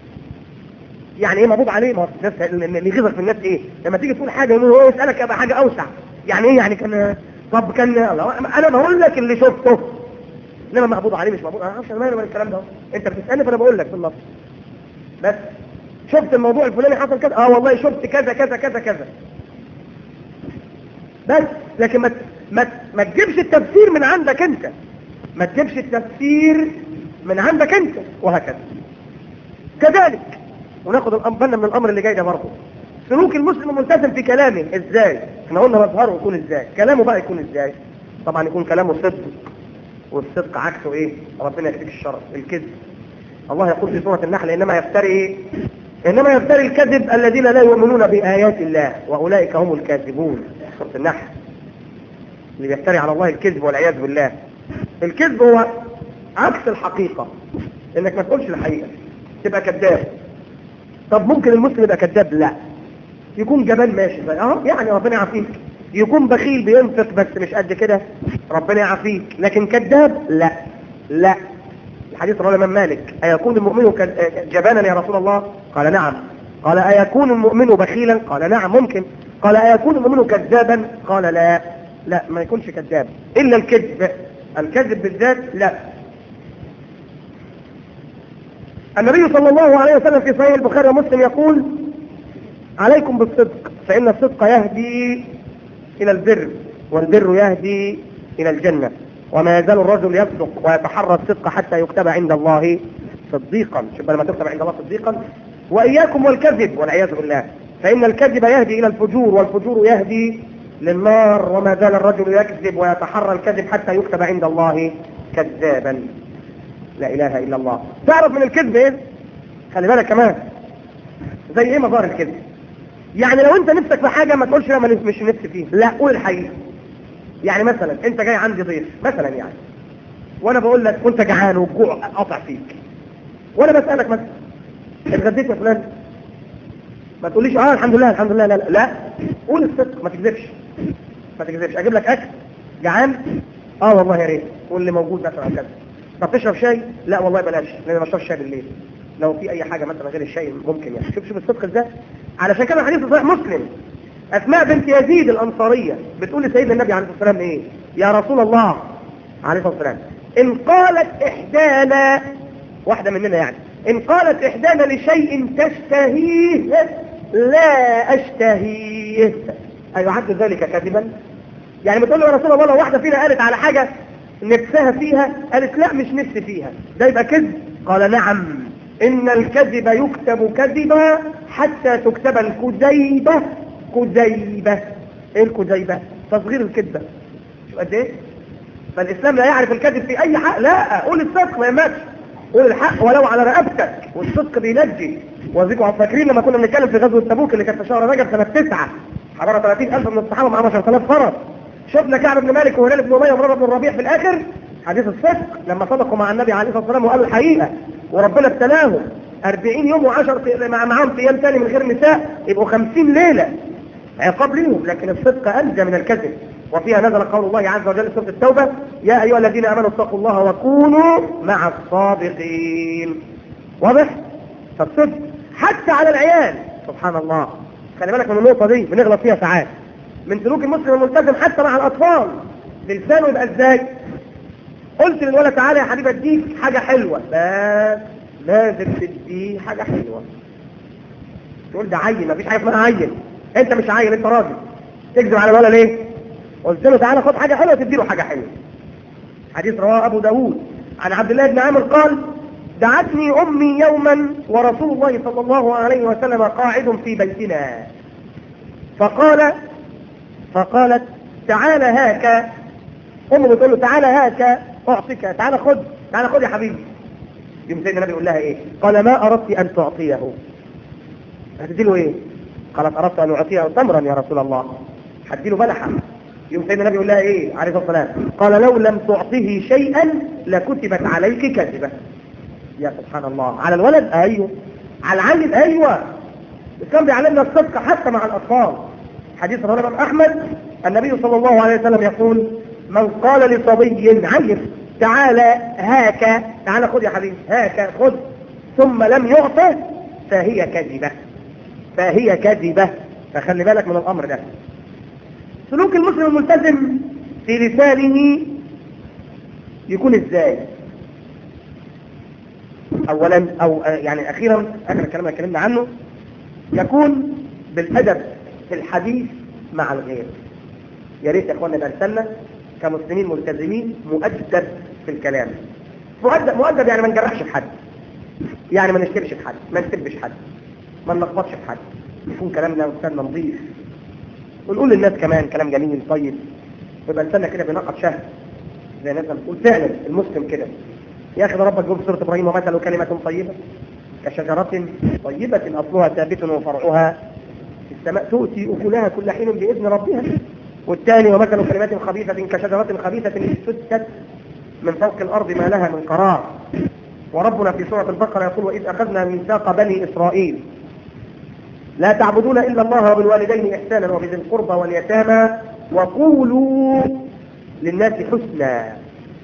يعني ايه مبوض عليه ما هو الناس اللي يغيظك في الناس ايه لما تيجي تقول حاجه يقول هو يسالك يبقى حاجه اوسع يعني ايه يعني كان طب كان انا بقول لك اللي شفته انما مقبوض عليه مش مقبوض انا ما اعرفش انا مالي من الكلام ده انت بتسالني فانا بقول لك بالنص بس شفت الموضوع الفلاني حصل كذا اه والله شفت كذا كذا كذا كذا بس لكن ما ما ما تجيبش التفسير من عندك انت ما تجيبش التفسير من عندك انت وهكذا كذلك وناخد بالنا من الامر اللي جاي ده برضه سلوك المسلم الملتزم في كلامه ازاي احنا قلنا مظهره يكون ازاي كلامه بقى يكون ازاي طبعا يكون كلامه صدق والصدق عكسه ايه ربنا يكفيك الشر الكذب الله يقول في سورة النحل انما يفتري ايه انما يفتري الكذب الذين لا يؤمنون بآيات الله واولئك هم الكاذبون سورة النحل اللي بيفتري على الله الكذب والعياذ بالله الكذب هو عكس الحقيقة انك ما تقولش الحقيقة تبقى كذاب طب ممكن المسلم يبقى كذاب لا يكون جبان ماشي زي اه يعني ربنا يعافيك يكون بخيل بينفق بس مش قد كده ربنا يعافيك لكن كذاب لا لا الحديث رواه الامام مالك ايكون المؤمن جبانا يا رسول الله قال نعم قال ايكون المؤمن بخيلا قال نعم ممكن قال ايكون المؤمن كذابا قال لا لا ما يكونش كذاب الا الكذب الكذب بالذات لا النبي صلى الله عليه وسلم في صحيح البخاري ومسلم يقول عليكم بالصدق فإن الصدق يهدي إلى البر والبر يهدي إلى الجنة وما يزال الرجل يصدق ويتحرى الصدق حتى يكتب عند الله صديقا شوف لما تكتب عند الله صديقا وإياكم والكذب والعياذ بالله فإن الكذب يهدي إلى الفجور والفجور يهدي للنار وما زال الرجل يكذب ويتحرى الكذب حتى يكتب عند الله كذابا لا إله إلا الله تعرف من الكذب إيه؟ خلي بالك كمان زي إيه مظاهر الكذب يعني لو أنت نفسك في حاجة ما تقولش لا مش نفسي فيه لا قول الحقيقة يعني مثلا أنت جاي عندي ضيف مثلا يعني وأنا بقول لك كنت جعان والجوع قطع فيك وأنا بسألك مثلا اتغديت يا فلان ما تقوليش اه الحمد لله الحمد لله لا لا, لا. قول الصدق ما تكذبش ما تكذبش اجيب لك اكل جعان اه والله يا ريت واللي موجود مثلا كذا طب تشرب شاي لا والله بلاش لان ما بشربش شاي بالليل لو في اي حاجه مثلا غير الشاي ممكن يعني شوف شوف الصدق ازاي علشان كده الحديث صحيح مسلم اسماء بنت يزيد الانصاريه بتقول لسيدنا النبي عليه الصلاه والسلام ايه يا رسول الله عليه الصلاه والسلام ان قالت احدانا واحده مننا يعني ان قالت احدانا لشيء تشتهيه لا اشتهيه ايعد ذلك كذبا يعني بتقول له يا رسول الله لو واحدة فينا قالت على حاجة نفسها فيها قالت لا مش نفسي فيها ده يبقى كذب قال نعم إن الكذب يكتب كذبا حتى تكتب الكذيبة كذيبة ايه الكذيبة تصغير الكذبة شو قد ايه فالإسلام لا يعرف الكذب في أي حق لا قول الصدق ما يماتش قول الحق ولو على رقبتك والصدق بينجي وذيكم فاكرين لما كنا بنتكلم في غزوة تبوك اللي كانت في شهر رجب سنة 9 حضر 30000 من الصحابة مع 10000 فرس شفنا كعب بن مالك وهلال بن أمية ومرة بن الربيع في الآخر حديث الصدق لما صدقوا مع النبي عليه الصلاة والسلام وقالوا الحقيقة وربنا ابتلاهم 40 يوم و10 مع معاهم صيام تاني من غير نساء يبقوا 50 ليلة عقاب ليهم لكن الصدق أنجى من الكذب وفيها نزل قول الله عز وجل سورة التوبة يا أيها الذين آمنوا اتقوا الله وكونوا مع الصادقين واضح؟ فالصدق حتى على العيال سبحان الله خلي بالك من النقطة دي بنغلط فيها ساعات من سلوك المسلم الملتزم حتى مع الأطفال لسانه يبقى ازاي قلت للولد تعالى يا حبيبي اديك حاجة حلوة بس لازم تديه حاجة حلوة تقول ده عيل مفيش حاجة اسمها عيل انت مش عيل انت راجل تكذب على الولد ليه قلت له تعالى خد حاجة حلوة تديله حاجة حلوة حديث رواه ابو داود عن عبد الله بن عامر قال دعتني امي يوما ورسول الله صلى الله عليه وسلم قاعد في بيتنا فقال فقالت تعال هاك امه بتقول له تعال هاك اعطيك تعال خد تعال خد يا حبيبي يوم سيدنا النبي يقول لها ايه قال ما اردت ان تعطيه هتديله ايه قالت اردت ان اعطيه تمرا يا رسول الله هديله بلحة يوم سيدنا النبي يقول لها ايه عليه الصلاه والسلام قال لو لم تعطيه شيئا لكتبت عليك كذبه يا سبحان الله على الولد ايوه على العيل ايوه الاسلام بيعلمنا الصدق حتى مع الاطفال حديث رواه الامام احمد النبي صلى الله عليه وسلم يقول من قال لصبي عيف تعالى هاك تعالى خذ يا حبيبي هاك خذ ثم لم يعطه فهي كذبة فهي كذبة فخلي بالك من الامر ده سلوك المسلم الملتزم في لسانه يكون ازاي اولا او يعني اخيرا اخر الكلام اللي اتكلمنا عنه يكون بالادب في الحديث مع الغير يا ريت يا اخوانا يبقى لساننا كمسلمين ملتزمين مؤدب في الكلام مؤدب مؤدب يعني ما نجرحش في حد يعني ما نشتمش في حد ما نسبش حد ما نلخبطش في حد يكون كلامنا لساننا نظيف ونقول للناس كمان كلام جميل طيب ويبقى لساننا كده بينقط شهد زي الناس بتقول فعلا المسلم كده يا اخي ده ربك جاب سوره ابراهيم ومثل كلمه طيبه كشجره طيبه اصلها ثابت وفرعها في السماء تؤتي اكلها كل حين باذن ربها والثاني ومثل كلمات خبيثة كشجرة خبيثة اجتثت من فوق الأرض ما لها من قرار وربنا في سورة البقرة يقول وإذ أخذنا ميثاق بني إسرائيل لا تعبدون إلا الله وبالوالدين إحسانا وبذي القربى واليتامى وقولوا للناس حسنا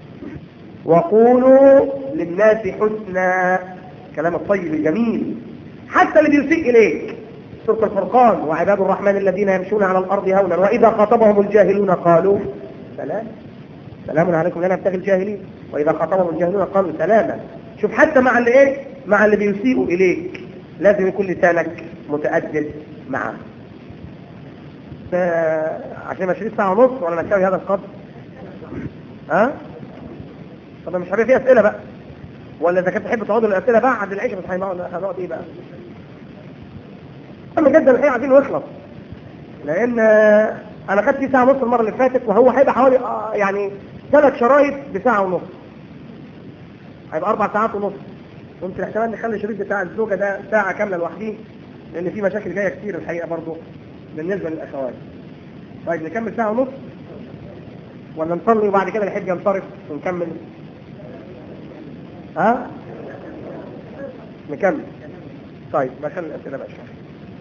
وقولوا للناس حسنا كلام الطيب الجميل حتى اللي بيسيء إليك سورة الفرقان وعباد الرحمن الذين يمشون على الأرض هونا وإذا خاطبهم الجاهلون قالوا سلام سلام عليكم لا نبتغي الجاهلين وإذا خاطبهم الجاهلون قالوا سلاما شوف حتى مع اللي إيه مع اللي بيسيئوا إليك لازم يكون لسانك متأدب معه عشان ما شريت ساعة ونص ولا نساوي هذا القدر ها طب مش هيبقى فيه أسئلة بقى ولا إذا كنت تحب تقعدوا الأسئلة بعد العيش بس هنقعد إيه بقى مهم جدا الحقيقة عايزين نخلص لان انا خدت فيه ساعة ونص المرة اللي فاتت وهو هيبقى حوالي آه يعني ثلاث شرايط بساعة ونص هيبقى اربع ساعات ونص ممكن احتمال نخلي الشريط بتاع الزوجة ده ساعة كاملة لوحده لان في مشاكل جاية كتير الحقيقة برضه بالنسبة للاخوات طيب نكمل ساعة ونص ولا نصلي وبعد كده نحب ينصرف ونكمل ها نكمل طيب بخلي الاسئلة بقى شوية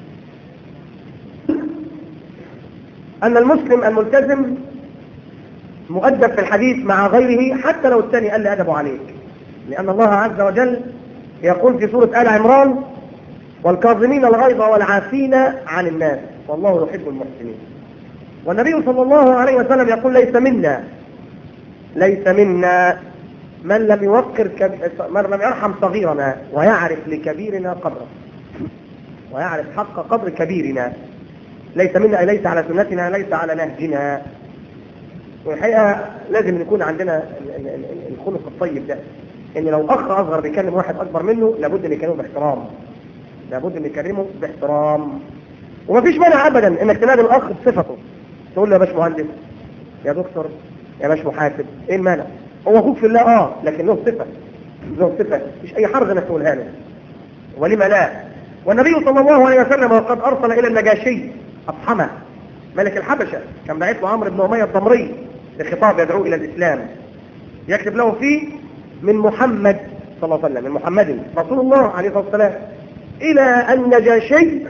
أن المسلم الملتزم مؤدب في الحديث مع غيره حتى لو الثاني قال لي أدبه عليك لأن الله عز وجل يقول في سورة آل عمران والكاظمين الغيظ والعافين عن الناس والله يحب المحسنين والنبي صلى الله عليه وسلم يقول ليس منا ليس منا من لم يوقر كب... من لم يرحم صغيرنا ويعرف لكبيرنا قدره ويعرف حق قدر كبيرنا ليس منا ليس على سنتنا ليس على نهجنا والحقيقه لازم يكون عندنا ال- ال- ال- الخلق الطيب ده ان لو اخ اصغر بيكلم واحد اكبر منه لابد ان يكلمه باحترام لابد ان يكلمه باحترام ومفيش مانع ابدا انك تنادي الاخ بصفته تقول له يا باش مهندس يا دكتور يا باش محاسب ايه المانع هو اخوك في الله اه لكن له صفه له صفه مش اي حرج انك تقولها له ولما لا والنبي صلى الله عليه وسلم وقد ارسل الى النجاشي اصحمه ملك الحبشه كان باعث له عمرو بن اميه الضمري لخطاب يدعو الى الاسلام يكتب له فيه من محمد صلى الله عليه وسلم من محمد رسول الله عليه الصلاه والسلام الى النجاشي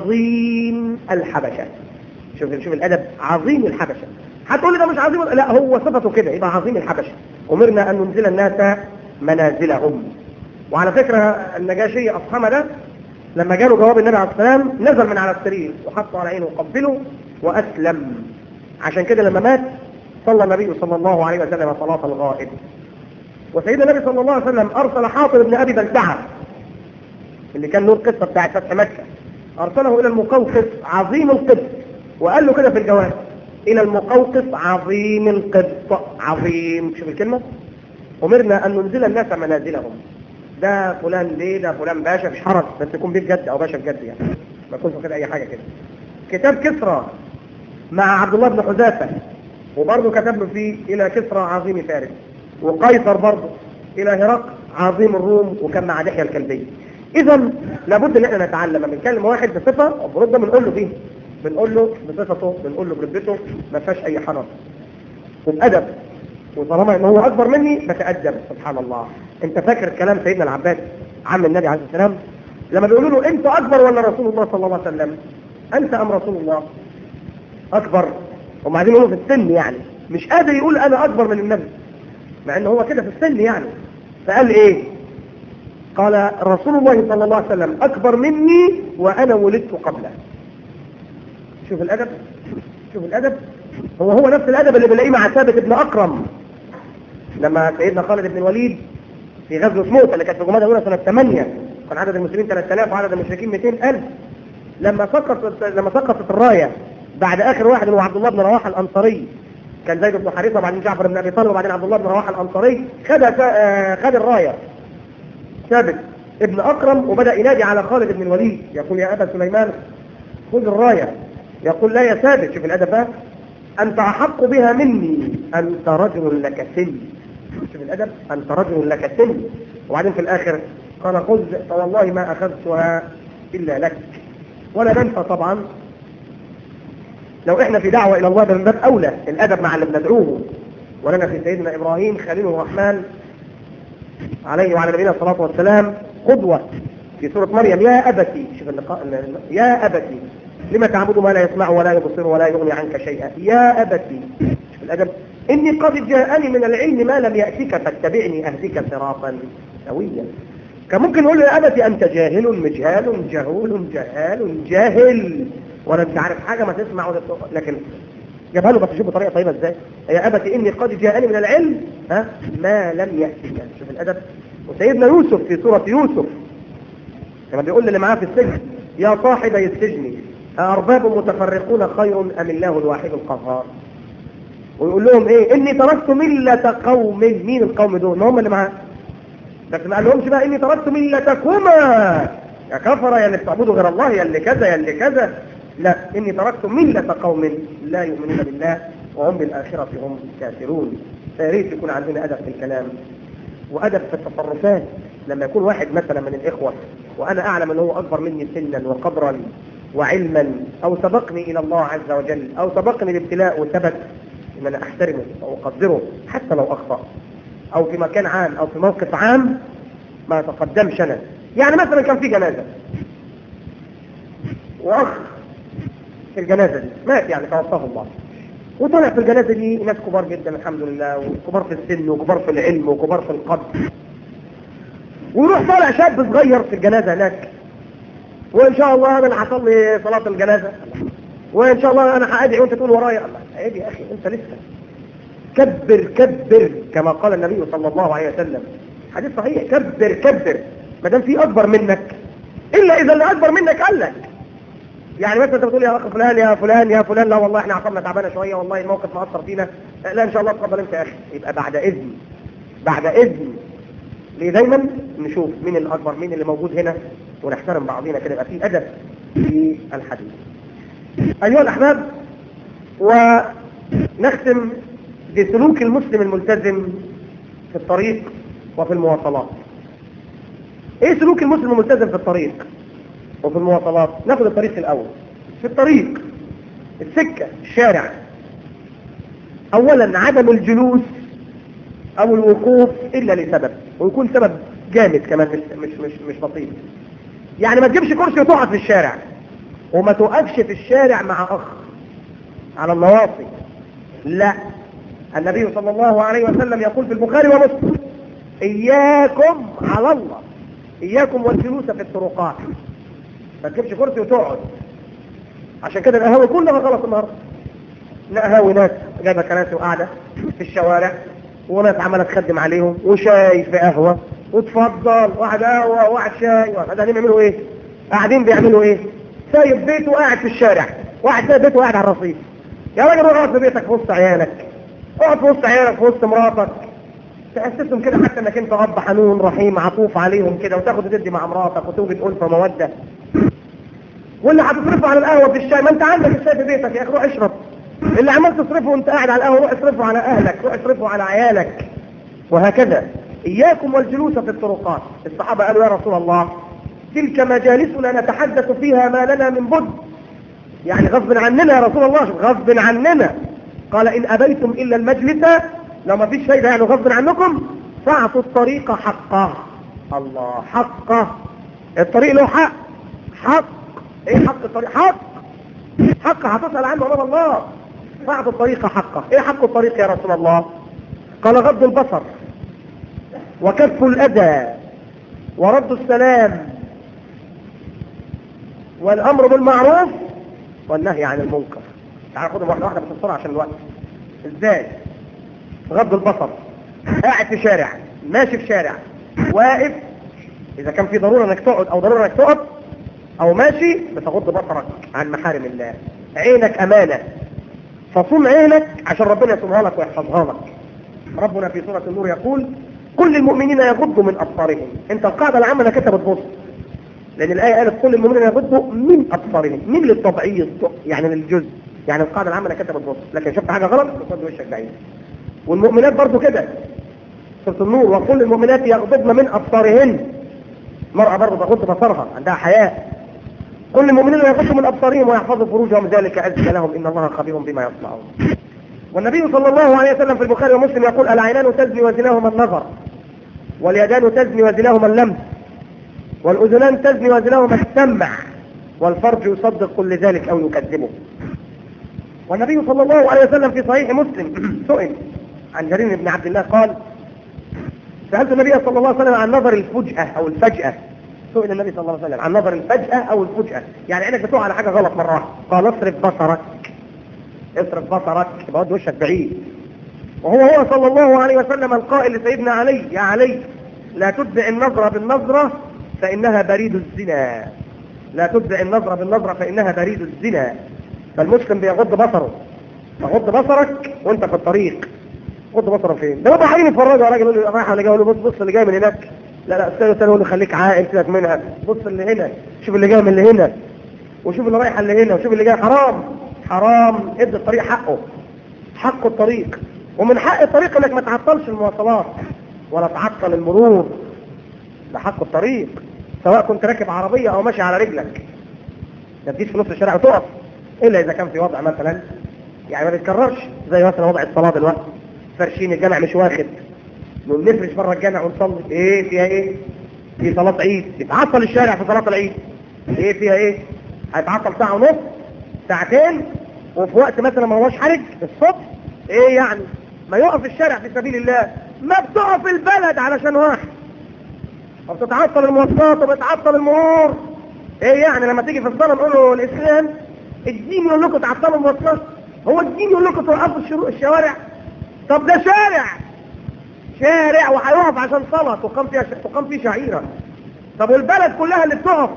عظيم الحبشه شوف شوف الادب عظيم الحبشه هتقول لي ده مش عظيم لا هو صفته كده يبقى عظيم الحبشه امرنا ان ننزل الناس منازلهم وعلى فكره النجاشي اصحمه ده لما جاله جواب النبي عليه السلام نزل من على السرير وحطه على عينه وقبله واسلم عشان كده لما مات صلى النبي صلى الله عليه وسلم صلاه الغائب وسيدنا النبي صلى الله عليه وسلم ارسل حاطب بن ابي بلتعه اللي كان له القصه بتاعت فتح مكه ارسله الى المقوقس عظيم القبط وقال له كده في الجواب الى المقوقس عظيم القبط عظيم شوف الكلمه امرنا ان ننزل الناس منازلهم ده فلان ليه ده فلان باشا مش حرج بس يكون بيه بجد او باشا بجد يعني ما يكونش كده اي حاجه كده كتاب كسرى مع عبد الله بن حذافه وبرضه كتب له فيه الى كسرى عظيم فارس وقيصر برضه الى هرقل عظيم الروم وكان مع دحيه الكلبيه اذا لابد ان احنا نتعلم لما بنكلم واحد بصفه برد بنقول له فيه بنقول له بصفته بنقول له برتبته ما فيهاش اي حرج وبادب وطالما ان هو اكبر مني بتادب سبحان الله انت فاكر كلام سيدنا العباس عم النبي عليه الصلاه والسلام لما بيقولوا له انت اكبر ولا رسول الله صلى الله عليه وسلم انت ام رسول الله اكبر هم عايزين يقولوا في السن يعني مش قادر يقول انا اكبر من النبي مع ان هو كده في السن يعني فقال ايه قال رسول الله صلى الله عليه وسلم اكبر مني وانا ولدت قبله شوف الادب شوف الادب هو هو نفس الادب اللي بنلاقيه مع ثابت بن اكرم لما سيدنا خالد بن الوليد في غزوه موته اللي كانت في جمادى الاولى سنه 8 كان عدد المسلمين 3000 وعدد المشركين 200000 لما سقطت لما سقطت الرايه بعد اخر واحد هو عبد الله بن رواحه الانصاري كان زيد بن حارثه وبعدين جعفر بن ابي طالب وبعدين عبد الله بن رواحه الانصاري خد خد الرايه ثابت ابن اكرم وبدا ينادي على خالد بن الوليد يقول يا ابا سليمان خذ الرايه يقول لا يا ثابت شوف الادب بقى انت احق بها مني انت رجل لك سن شوف الادب انت رجل لك سن وبعدين في الاخر قال خذ فوالله ما اخذتها الا لك ولا ننسى طبعا لو احنا في دعوة الى الله ده من باب اولى الادب مع اللي بندعوه ولنا في سيدنا ابراهيم خليل الرحمن عليه وعلى نبينا الصلاة والسلام قدوة في سورة مريم يا أبتي شوف اللقاء يا أبتي لما تعبد ما لا يسمع ولا يبصر ولا يغني عنك شيئا يا أبتي شوف الأدب إني قد جاءني من العلم ما لم يأتك فاتبعني أهدك صراطا سويا كان ممكن نقول له يا أبتي أنت جاهل مجهال جهول جهال جاهل ولا أنت عارف حاجة ما تسمع ولا تقول. لكن جابها له بس شوف بطريقة طيبة ازاي يا أبتي إني قد جاءني من العلم ها ما لم يأتك شوف الأدب وسيدنا يوسف في سورة يوسف كما بيقول اللي معاه في السجن يا صاحبي السجن أأرباب متفرقون خير أم الله الواحد القهار ويقول لهم ايه اني تركت ملة قوم مين القوم دول ما هم اللي معاه لكن ما قال لهمش بقى اني تركت ملتكما يا كفر يا اللي بتعبدوا غير الله يا اللي كذا يا اللي كذا لا اني تركت ملة قوم لا يؤمنون بالله وهم بالآخرة هم كافرون فيا ريت يكون عندنا أدب في الكلام وأدب في التصرفات لما يكون واحد مثلا من الإخوة وأنا أعلم أنه هو أكبر مني سنا وقدرا وعلما أو سبقني إلى الله عز وجل أو سبقني الابتلاء وثبت ان انا احترمه او اقدره حتى لو اخطأ او في مكان عام او في موقف عام ما تقدمش انا يعني مثلا كان في جنازة واخ في الجنازة دي مات يعني توفاه الله وطلع في الجنازة دي ناس كبار جدا الحمد لله وكبار في السن وكبار في العلم وكبار في القدر ويروح طالع شاب صغير في الجنازة هناك وان شاء الله انا هصلي صلاة الجنازة وان شاء الله انا هادعي وانت تقول ورايا الله عيب يا اخي انت لسه كبر كبر كما قال النبي صلى الله عليه وسلم حديث صحيح كبر كبر ما دام في اكبر منك الا اذا اللي اكبر منك قال لك يعني مثلا انت بتقول يا اخ فلان يا فلان يا فلان لا والله احنا عصبنا تعبانه شويه والله الموقف مأثر فينا لا ان شاء الله اتفضل انت يا اخي يبقى بعد اذن بعد اذن ليه دايما نشوف مين الاكبر مين اللي موجود هنا ونحترم بعضينا كده يبقى في ادب في الحديث ايها الاحباب ونختم بسلوك المسلم الملتزم في الطريق وفي المواصلات ايه سلوك المسلم الملتزم في الطريق وفي المواصلات ناخد الطريق الاول في الطريق السكة الشارع اولا عدم الجلوس او الوقوف الا لسبب ويكون سبب جامد كمان مش مش مش, مش بسيط يعني ما تجيبش كرسي وتقعد في الشارع وما توقفش في الشارع مع اخ على النواصي لا النبي صلى الله عليه وسلم يقول في البخاري ومسلم اياكم على الله اياكم والجلوس في الطرقات ما تجيبش كرسي وتقعد عشان كده القهاوي كلها غلط النهارده لا قهاوي ناس جايبه كراسي وقاعده في الشوارع وناس عماله تخدم عليهم وشاي في قهوه وتفضل واحد قهوه وواحد شاي واحد قاعدين يعملوا ايه قاعدين بيعملوا ايه سايب بيته وقاعد في الشارع واحد سايب بيته وقاعد على الرصيف يا راجل روح اقعد في بيتك في وسط عيالك اقعد في وسط عيالك في وسط مراتك تحسسهم كده حتى انك انت اب حنون رحيم عطوف عليهم كده وتاخد وتدي مع مراتك وتوجد ألفة مودة واللي هتصرفه على القهوة في الشاي ما انت عندك الشاي في بيتك يا اخي روح اشرب اللي عمال تصرفه وانت قاعد على القهوة روح اصرفه على اهلك روح اصرفه على عيالك وهكذا اياكم والجلوس في الطرقات الصحابة قالوا يا رسول الله تلك مجالسنا نتحدث فيها ما لنا من بد يعني غصب عننا يا رسول الله غصب عننا قال ان ابيتم الا المجلس لو ما فيش فايدة يعني غصب عنكم فاعطوا الطريق حقه الله حقه الطريق له حق حق ايه حق الطريق حق حق هتسأل عنه امام الله فاعطوا الطريق حقه ايه حق الطريق يا رسول الله قال غض البصر وكف الاذى ورد السلام والامر بالمعروف والنهي عن المنكر تعال خدهم واحده واحده بس بسرعه عشان الوقت ازاي غض البصر قاعد في شارع ماشي في شارع واقف اذا كان في ضرورة انك تقعد او ضرورة انك تقف او ماشي بتغض بصرك عن محارم الله عينك امانة فصون عينك عشان ربنا يصونها لك ويحفظها لك ربنا في سورة النور يقول كل المؤمنين يغضوا من ابصارهم انت القاعدة العامة انك انت بتبص لان الاية قالت كل المؤمنين يغضوا من ابصارهم من للتبعيض يعني للجزء يعني القاعدة العامة انك انت بتبص لكن شفت حاجة غلط بتصد وشك بعيد والمؤمنات برضو كده سورة النور وكل المؤمنات يغضبن من أبصارهن المرأة برضو تغض بصرها عندها حياة كل المؤمنين يغضوا من أبصارهم ويحفظوا فروجهم ذلك أزكى لهم إن الله خبير بما يصنعون والنبي صلى الله عليه وسلم في البخاري ومسلم يقول العينان تزني وزناهما النظر واليدان تزني وزناهما اللمس والأذنان تزني وزناهما السمع والفرج يصدق كل ذلك أو يكذبه والنبي صلى الله عليه وسلم في صحيح مسلم سئل عن جرير بن عبد الله قال سألت النبي صلى الله عليه وسلم عن نظر الفجأة أو الفجأة سئل النبي صلى الله عليه وسلم عن نظر الفجأة أو الفجأة يعني عينك بتقع على حاجة غلط مرة واحدة قال اصرف بصرك اصرف بصرك يبقى ود وشك بعيد وهو هو صلى الله عليه وسلم القائل لسيدنا علي يا علي لا تتبع النظرة بالنظرة فإنها بريد الزنا لا تتبع النظرة بالنظرة فإنها بريد الزنا فالمسلم بيغض بصره فغض بصرك وانت في الطريق غض بصره فين ده بابا حقيقي يتفرج على راجل يقول له رايح ولا جاي يقول له بص بص اللي جاي من هناك لا لا استنى استنى يقول له خليك عاقل سيبك منها بص اللي هنا شوف اللي جاي من اللي هنا وشوف اللي رايح اللي هنا وشوف اللي جاي حرام حرام ادي الطريق حقه حق الطريق ومن حق الطريق انك ما تعطلش المواصلات ولا تعطل المرور ده حق الطريق سواء كنت راكب عربية او ماشي على رجلك ما تجيش في نص الشارع وتقف الا اذا كان في وضع مثلا يعني ما بيتكررش زي مثلا وضع الصلاة دلوقتي فرشين الجامع مش واخد نفرش بره الجامع ونصلي ايه فيها ايه في صلاة عيد يتعطل الشارع في صلاة العيد ايه فيها ايه هيتعطل ساعة ونص ساعتين وفي وقت مثلا ما هوش حرج الصبح ايه يعني ما يقف الشارع في سبيل الله ما بتقف البلد علشان واحد وبتتعطل المواصلات وبتعطل المرور ايه يعني لما تيجي في الصلاة نقول له الاسلام الدين يقول لكم تعطلوا المواصلات هو الدين يقول لكم توقفوا الشرو- الشوارع طب ده شارع شارع وهيقف عشان صلاة تقام فيها تقام فيه شعيرة طب والبلد كلها اللي بتقف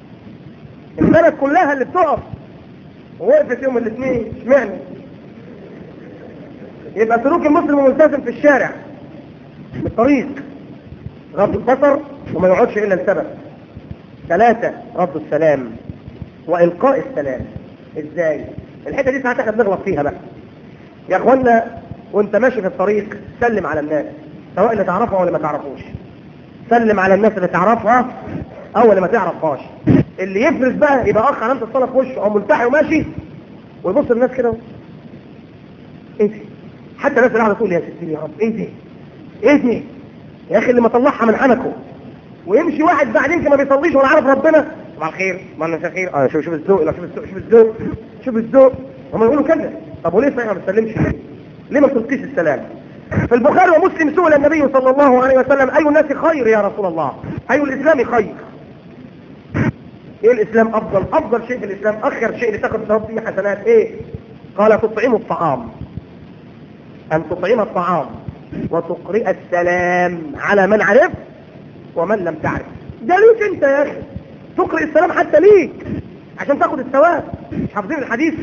البلد كلها اللي بتقف ووقفت يوم الاثنين اشمعنى يبقى سلوك المسلم الملتزم في الشارع في الطريق غض البصر وما يقعدش الا لسبب ثلاثة رد السلام والقاء السلام ازاي الحته دي ساعات احنا بنغلط فيها بقى يا اخوانا وانت ماشي في الطريق سلم على الناس سواء اللي تعرفها ولا ما تعرفوش سلم على الناس اللي تعرفها او اللي ما تعرفهاش اللي يفرز بقى يبقى اخ علامه الصلاه في وشه او ملتحي وماشي ويبص للناس كده ايه دي حتى الناس اللي قاعده تقول يا ستي يا رب ايه دي ايه دي يا اخي اللي ما طلعها من حنكه ويمشي واحد بعدين ما بيصليش ولا عارف ربنا صباح الخير ما انا خير اه شوف شوف الذوق لا شوف الذوق شوف الذوق شوف الذوق هم يقولوا كده طب وليه صحيح ما بتسلمش ليه ليه ما بتلقيش السلام في البخاري ومسلم سئل النبي صلى الله عليه وسلم اي الناس خير يا رسول الله اي الاسلام خير ايه الاسلام افضل افضل شيء في الاسلام اخر شيء لتاخد ثواب فيه حسنات ايه قال تطعم الطعام ان تطعم الطعام وتقرئ السلام على من عرفت ومن لم تعرف ده ليك انت يا اخي تقرئ السلام حتى ليك عشان تاخد الثواب مش حافظين الحديث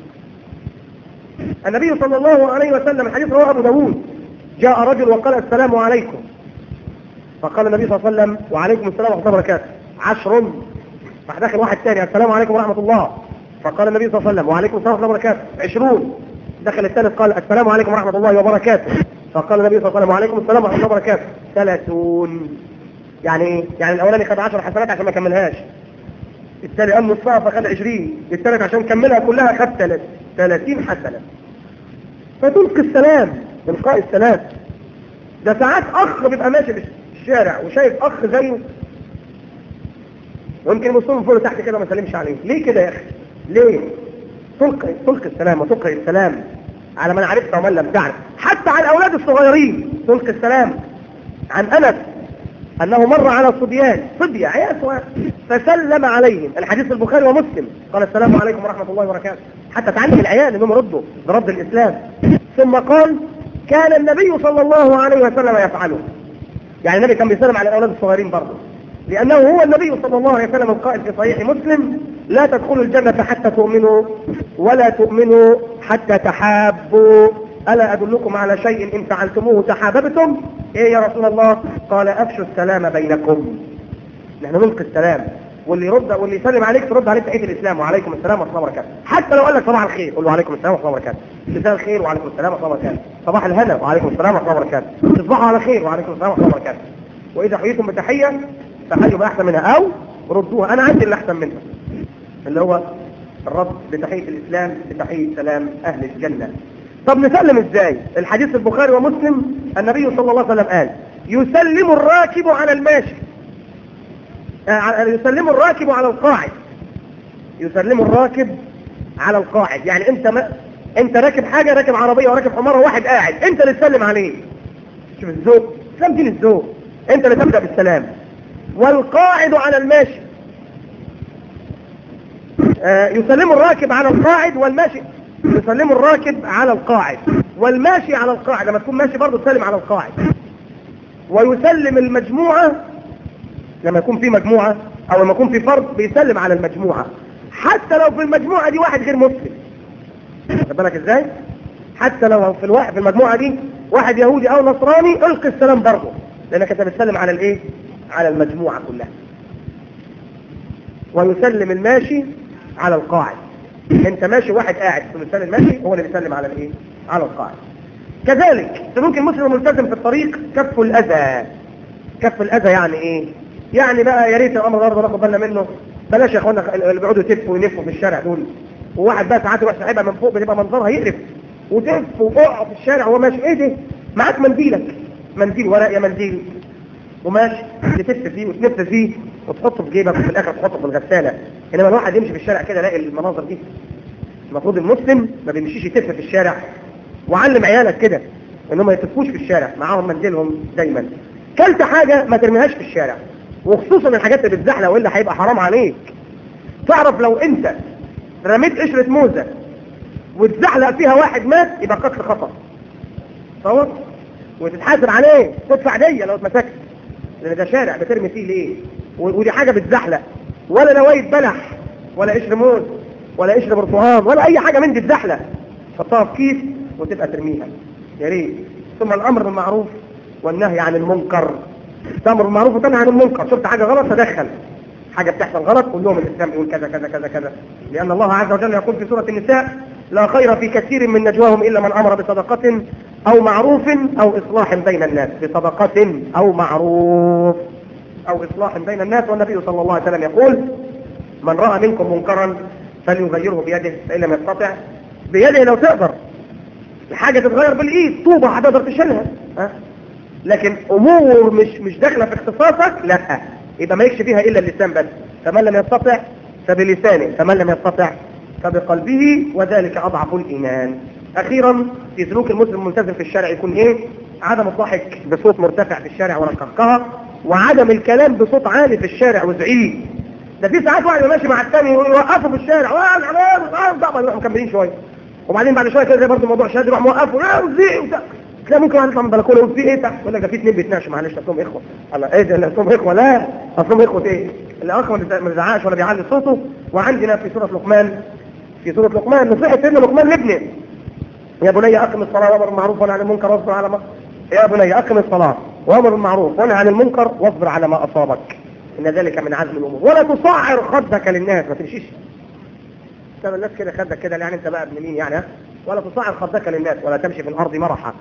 النبي صلى الله عليه وسلم الحديث رواه ابو داود جاء رجل وقال السلام عليكم فقال النبي صلى الله عليه وسلم وعليكم السلام ورحمه الله وبركاته عشر راح داخل واحد ثاني السلام عليكم ورحمه الله فقال النبي صلى الله عليه وسلم وعليكم السلام ورحمه الله وبركاته عشرون دخل الثالث قال السلام عليكم ورحمه الله وبركاته فقال النبي صلى الله عليه وسلم وعليكم السلام ورحمه الله وبركاته ثلاثون يعني ايه؟ يعني الاولاني خد 10 حسنات عشان ما كملهاش الثاني قام نصها فخد 20 الثالث عشان كملها كلها خد 30 حسنه فتلقي السلام تلقاء السلام ده ساعات اخ بيبقى ماشي في الشارع وشايف اخ زيه ويمكن يبصوا فوق تحت كده ما سلمش عليه ليه كده يا اخي ليه تلقي تلقي السلام وتلقي السلام على من عرفت ومن لم تعرف حتى على الاولاد الصغيرين تلقي السلام عن انس انه مر على صبيان صبية عيال فسلم عليهم الحديث البخاري ومسلم قال السلام عليكم ورحمة الله وبركاته حتى تعلم العيال انهم يردوا برد الاسلام ثم قال كان النبي صلى الله عليه وسلم يفعله يعني النبي كان بيسلم على الاولاد الصغيرين برضه لانه هو النبي صلى الله عليه وسلم القائل في صحيح مسلم لا تدخلوا الجنة حتى تؤمنوا ولا تؤمنوا حتى تحابوا ألا أدلكم على شيء إن فعلتموه تحاببتم إيه يا رسول الله قال أفشوا السلام بينكم نحن نلقي السلام واللي يرد واللي يسلم عليك ترد عليه تحيه الاسلام وعليكم السلام ورحمه الله وبركاته حتى لو قال لك صباح الخير قول له وعليكم السلام ورحمه الله وبركاته مساء الخير وعليكم السلام ورحمه الله وبركاته صباح الهنا وعليكم السلام ورحمه الله وبركاته تصبحوا على خير وعليكم السلام ورحمه الله وبركاته واذا حييتم بتحيه فحيوا باحسن منها او ردوها انا عندي اللي احسن منها اللي هو الرد بتحيه الاسلام بتحيه سلام اهل الجنه طب نسلم ازاي الحديث البخاري ومسلم النبي صلى الله عليه وسلم قال يسلم الراكب على الماشي يسلم الراكب على القاعد يسلم الراكب على القاعد يعني انت ما انت راكب حاجة راكب عربية وراكب حمارة واحد قاعد انت اللي تسلم عليه شوف الذوق سلام دين الذوق انت اللي تبدأ بالسلام والقاعد على الماشي آه يسلم الراكب على القاعد والماشي يسلم الراكب على القاعد والماشي على القاعد لما تكون ماشي برضه تسلم على القاعد ويسلم المجموعة لما يكون في مجموعة او لما يكون في فرد بيسلم على المجموعة حتى لو في المجموعة دي واحد غير مسلم خد بالك ازاي حتى لو في الواحد في المجموعة دي واحد يهودي او نصراني القي السلام برضه لانك انت بتسلم على الايه على المجموعة كلها ويسلم الماشي على القاعد انت ماشي واحد قاعد في الماشي هو اللي بيسلم على الايه على القاعد كذلك سلوك المسلم الملتزم في الطريق كف الاذى كف الاذى يعني ايه يعني بقى يا ريت الامر برضه ناخد بالنا منه بلاش يا اخوانا اللي بيقعدوا يتفوا وينفوا في الشارع دول وواحد بقى ساعات يروح ساحبها من فوق بتبقى منظرها يقرف وتف وقع في الشارع وهو ماشي ايه ده معاك منديلك منديل ورق يا منديل وماشي تتف فيه وتنف فيه وتحطه في جيبك وفي الاخر تحطه في الغساله انما الواحد يمشي في الشارع كده يلاقي المناظر دي المفروض المسلم ما بيمشيش يتف في الشارع وعلم عيالك كده انهم ما يتفوش في الشارع معاهم منديلهم دايما كلت حاجه ما ترميهاش في الشارع وخصوصا الحاجات اللي بتزحلق والا هيبقى حرام عليك تعرف لو انت رميت قشرة موزة وتزحلق فيها واحد مات يبقى قتل خطأ تصور وتتحاسب عليه تدفع دية لو اتمسكت لان ده شارع بترمي فيه ليه ودي حاجة بتزحلق ولا نواية بلح ولا قشر موز ولا قشر برتقال ولا اي حاجة من دي تزحلق تحطها في كيس وتبقى ترميها يا ريت ثم الامر بالمعروف والنهي عن المنكر تامر بالمعروف وتنهي عن المنكر شفت حاجه غلط تدخل حاجه بتحصل غلط قول لهم الاسلام يقول كذا كذا كذا كذا لان الله عز وجل يقول في سوره النساء لا خير في كثير من نجواهم الا من امر بصدقه او معروف او اصلاح بين الناس بصدقه او معروف او اصلاح بين الناس والنبي صلى الله عليه وسلم يقول من راى منكم منكرا فليغيره بيده فان لم يستطع بيده لو تقدر الحاجه تتغير بالايد طوبه هتقدر تشيلها ها لكن امور مش مش داخله في اختصاصك لا يبقى ما يكشف فيها الا اللسان بس فمن لم يستطع فبلسانه فمن لم يستطع فبقلبه وذلك اضعف الايمان اخيرا في سلوك المسلم الملتزم في الشارع يكون ايه عدم الضحك بصوت مرتفع في الشارع ولا القهقهه وعدم الكلام بصوت عالي في الشارع وزعيق ده في ساعات واحد ماشي مع الثاني يوقفه في الشارع وانا عمال يروحوا مكملين شويه وبعدين بعد شويه كده زي برضه موضوع شاد يروح موقفه لا وزعيق وبتاع تلاقي ممكن واحد يطلع من البلكونه يقول في ايه تحت يقول لك ده في اثنين بيتناقشوا معلش اصلهم اخوه الله ايه ده اصلهم اخوه لا اصلهم اخوه ايه الاخ ما بيزعقش ولا بيعلي صوته وعندنا في سوره لقمان في سوره لقمان نصيحه سيدنا لقمان لابنه يا بني اقم الصلاه وامر بالمعروف وانهى عن المنكر واصبر على ما يا بني اقم الصلاه وامر بالمعروف وانهى عن المنكر واصبر على ما اصابك ان ذلك من عزم الامور ولا تصعر خدك للناس ما تمشيش طب الناس كده خدك كده يعني انت بقى ابن مين يعني ها ولا تصعر خدك للناس ولا تمشي في الارض مرحا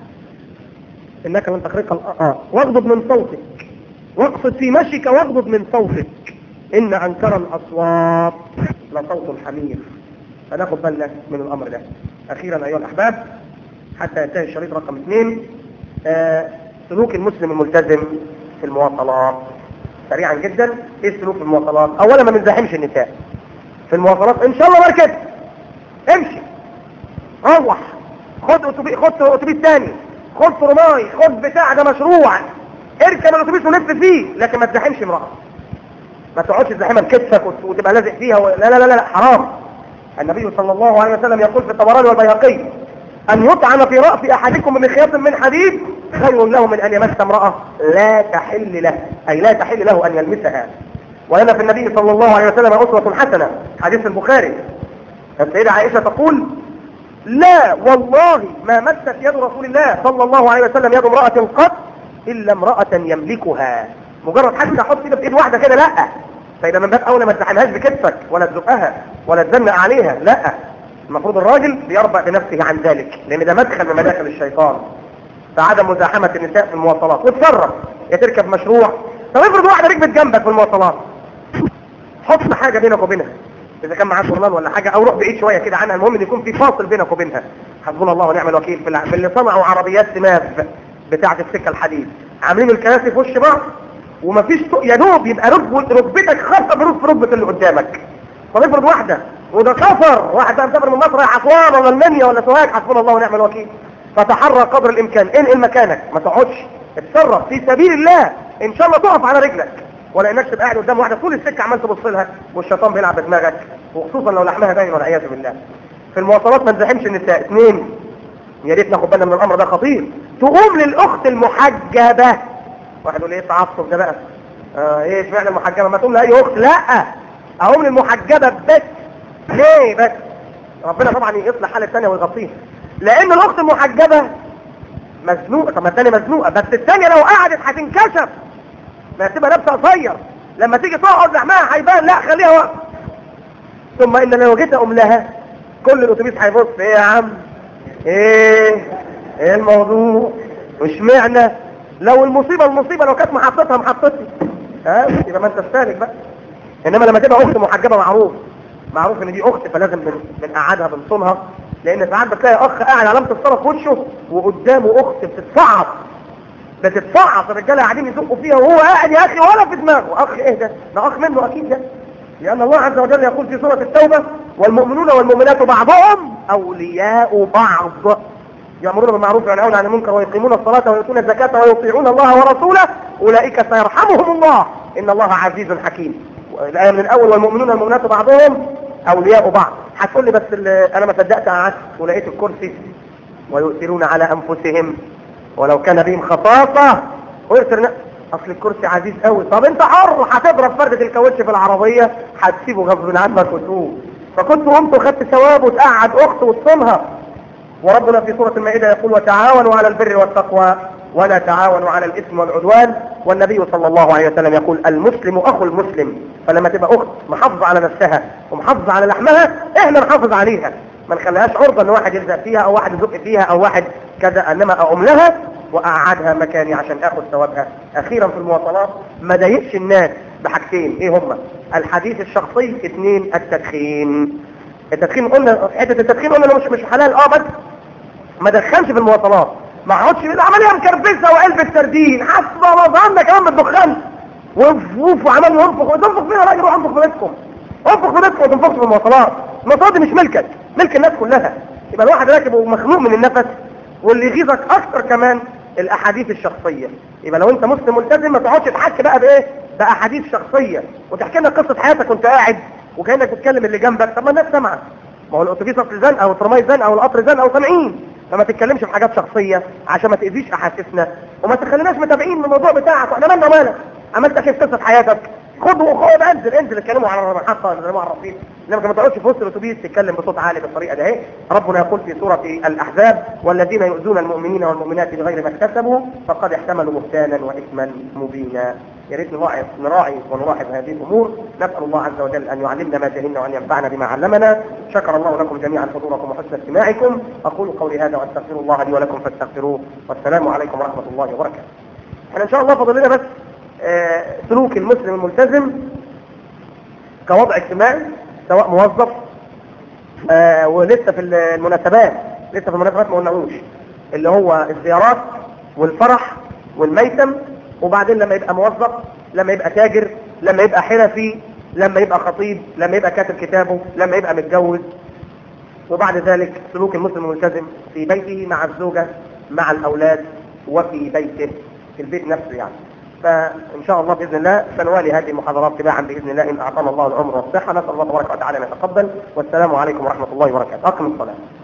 انك لن تخرق الارض واغضض من صوتك واقصد في مشيك واغضض من صوتك ان انكر الاصوات لصوت الحمير فناخد بالنا من الامر ده اخيرا ايها الاحباب حتى ينتهي الشريط رقم اثنين آه سلوك المسلم الملتزم في المواصلات سريعا جدا ايه السلوك في المواصلات اولا ما بنزاحمش النساء في المواصلات ان شاء الله مركز امشي روح خد اتوبيس خد اتوبيس ثاني خد فرماي خد بتاع ده مشروع اركب الاتوبيس ولف فيه لكن ما تزاحمش امراه ما تقعدش تزاحمها بكتفك وتبقى لازق فيها و... لا لا لا لا حرام النبي صلى الله عليه وسلم يقول في الطبراني والبيهقي أن يطعن في رأس أحدكم بمخيط من حديد خير له من أن يمس امرأة لا تحل له أي لا تحل له أن يلمسها ولنا في النبي صلى الله عليه وسلم أسوة حسنة حديث البخاري السيدة عائشة تقول لا والله ما مست يد رسول الله صلى الله عليه وسلم يد امرأة قط إلا امرأة يملكها مجرد حتى احط ايدك بايد واحدة كده لا فإذا من باب أولى ما تزحمهاش بكتفك ولا تزقها ولا تزنق عليها لا المفروض الراجل بيربع بنفسه عن ذلك لأن ده مدخل من مداخل الشيطان فعدم مزاحمة النساء في المواصلات وتصرف يا تركب مشروع طب افرض واحدة ركبت جنبك في المواصلات حط حاجة بينك وبينها إذا كان معاك برنامج ولا حاجة أو روح بعيد شوية كده عنها المهم إن يكون في فاصل بينك وبينها حسبنا الله ونعم الوكيل في في اللي صنعوا عربيات سماف بتاعة السكة الحديد عاملين الكراسي في وش بعض ومفيش يا دوب يبقى ركب ركبتك خاصة بركب ركبة اللي قدامك طب افرض واحدة وده سفر واحد بقى مسافر من مصر رايح اسوان ولا المنيا ولا سوهاج حسبنا الله ونعم الوكيل فتحرى قدر الامكان انقل مكانك ما تقعدش اتصرف في سبيل الله ان شاء الله تقف على رجلك ولا انك تبقى قاعد قدام واحده طول السكه عمال تبص لها والشيطان بيلعب بدماغك وخصوصا لو لحمها باين والعياذ بالله في المواصلات ما نزاحمش النساء اثنين يا ريت ناخد بالنا من الامر ده خطير تقوم للاخت المحجبه واحد يقول ايه التعصب ده بقى آه ايه اشمعنى المحجبه ما تقوم لاي اخت لا اقوم للمحجبه بس ليه بس ربنا طبعا يصلح حال الثانيه ويغطيها لان الاخت المحجبه مزنوقه طب ما الثانيه مزنوقه بس الثانيه لو قعدت هتنكشف ما تبقى لابسه قصير لما تيجي تقعد لحمها هيبان لا خليها واقفه ثم ان لو جيت اقوم لها كل الاتوبيس هيبص ايه يا عم ايه ايه الموضوع مش معنى لو المصيبه المصيبه لو كانت محطتها محطتي ها يبقى ما انت استهلك بقى انما لما تبقى اخت محجبه معروف معروف ان دي اخت فلازم بنقعدها بنصونها لان ساعات بتلاقي اخ قاعد علامه الصلاه في وشه وقدامه اخت بتتفعص بتتفعص الرجاله قاعدين يزقوا فيها وهو قاعد يا اخي ولا في دماغه اخ ايه ده ده اخ منه اكيد ده لان الله عز وجل يقول في سوره التوبه والمؤمنون والمؤمنات بعضهم اولياء بعض يأمرون بالمعروف وينهون عن المنكر ويقيمون الصلاة ويؤتون الزكاة ويطيعون الله ورسوله أولئك سيرحمهم الله إن الله عزيز حكيم الآية من الأول والمؤمنون والمؤمنات بعضهم أولياء بعض هتقول لي بس أنا ما صدقت قعدت ولقيت الكرسي ويؤثرون على أنفسهم ولو كان بهم خصاصة ويؤثر أصل الكرسي عزيز قوي طب أنت حر هتضرب فردة الكاوتش في العربية هتسيبه غصب عنك وتقوم فكنت قمت وخدت ثواب وتقعد أخت وتصونها وربنا في سورة المائدة يقول وتعاونوا على البر والتقوى ولا تعاونوا على الإثم والعدوان والنبي صلى الله عليه وسلم يقول المسلم أخو المسلم فلما تبقى أخت محافظة على نفسها ومحافظة على لحمها إحنا نحافظ عليها ما نخليهاش عرضة ان واحد يلزق فيها او واحد يزق فيها او واحد كذا انما اقوم لها واقعدها مكاني عشان اخد ثوابها اخيرا في المواصلات ما ضايقش الناس بحاجتين ايه هما الحديث الشخصي اثنين التدخين التدخين قلنا حته التدخين قلنا مش مش حلال اه بس ما دخلش في المواصلات ما اقعدش بالعمليه مكربسه وقلب سردين حسب الله ظن كمان بالدخان ووف وعمال ينفخ وتنفخ فينا راجل روح انفخ في بيتكم انفخ في بيتكم وتنفخش في المواصلات المواصلات دي مش ملكك ملك الناس كلها يبقى الواحد راكب ومخنوق من النفس واللي يغيظك اكتر كمان الاحاديث الشخصيه يبقى لو انت مسلم ملتزم ما تقعدش تحكي بقى بايه باحاديث شخصيه وتحكي لنا قصه حياتك وانت قاعد وكانك بتتكلم اللي جنبك طب ما الناس سامعه ما هو الاتوبيس اصل زنقه او الترماي زنقه او القطر زنقه وسامعين فما تتكلمش في حاجات شخصيه عشان ما تاذيش احاسيسنا وما تخليناش متابعين من الموضوع بتاعك واحنا مالنا ومالك عملت كيف قصه حياتك خد وخد انزل انزل اتكلموا على المحطه انزلوا على الرصيف انما ما تقعدش في وسط الاتوبيس تتكلم بصوت عالي بالطريقه ده اهي ربنا يقول في سوره الاحزاب والذين يؤذون المؤمنين والمؤمنات بغير ما اكتسبوا فقد احتملوا بهتانا واثما مبينا يا ريت نراعي نراعي ونلاحظ هذه الامور نسال الله عز وجل ان يعلمنا ما جهلنا وان ينفعنا بما علمنا شكر الله لكم جميعا حضوركم وحسن استماعكم اقول قولي هذا واستغفر الله لي ولكم فاستغفروه والسلام عليكم ورحمه الله وبركاته احنا ان شاء الله فاضل لنا بس آه، سلوك المسلم الملتزم كوضع اجتماعي سواء موظف آه، ولسه في المناسبات لسه في المناسبات ما قلناهوش اللي هو الزيارات والفرح والميتم وبعدين لما يبقى موظف لما يبقى تاجر لما يبقى حرفي لما يبقى خطيب لما يبقى كاتب كتابه لما يبقى متجوز وبعد ذلك سلوك المسلم الملتزم في بيته مع الزوجة مع الأولاد وفي بيته في البيت نفسه يعني فإن شاء الله بإذن الله سنوالي هذه المحاضرات تباعا بإذن الله إن أعطانا الله العمر والصحة نسأل الله تبارك وتعالى أن يتقبل والسلام عليكم ورحمة الله وبركاته أقم الصلاة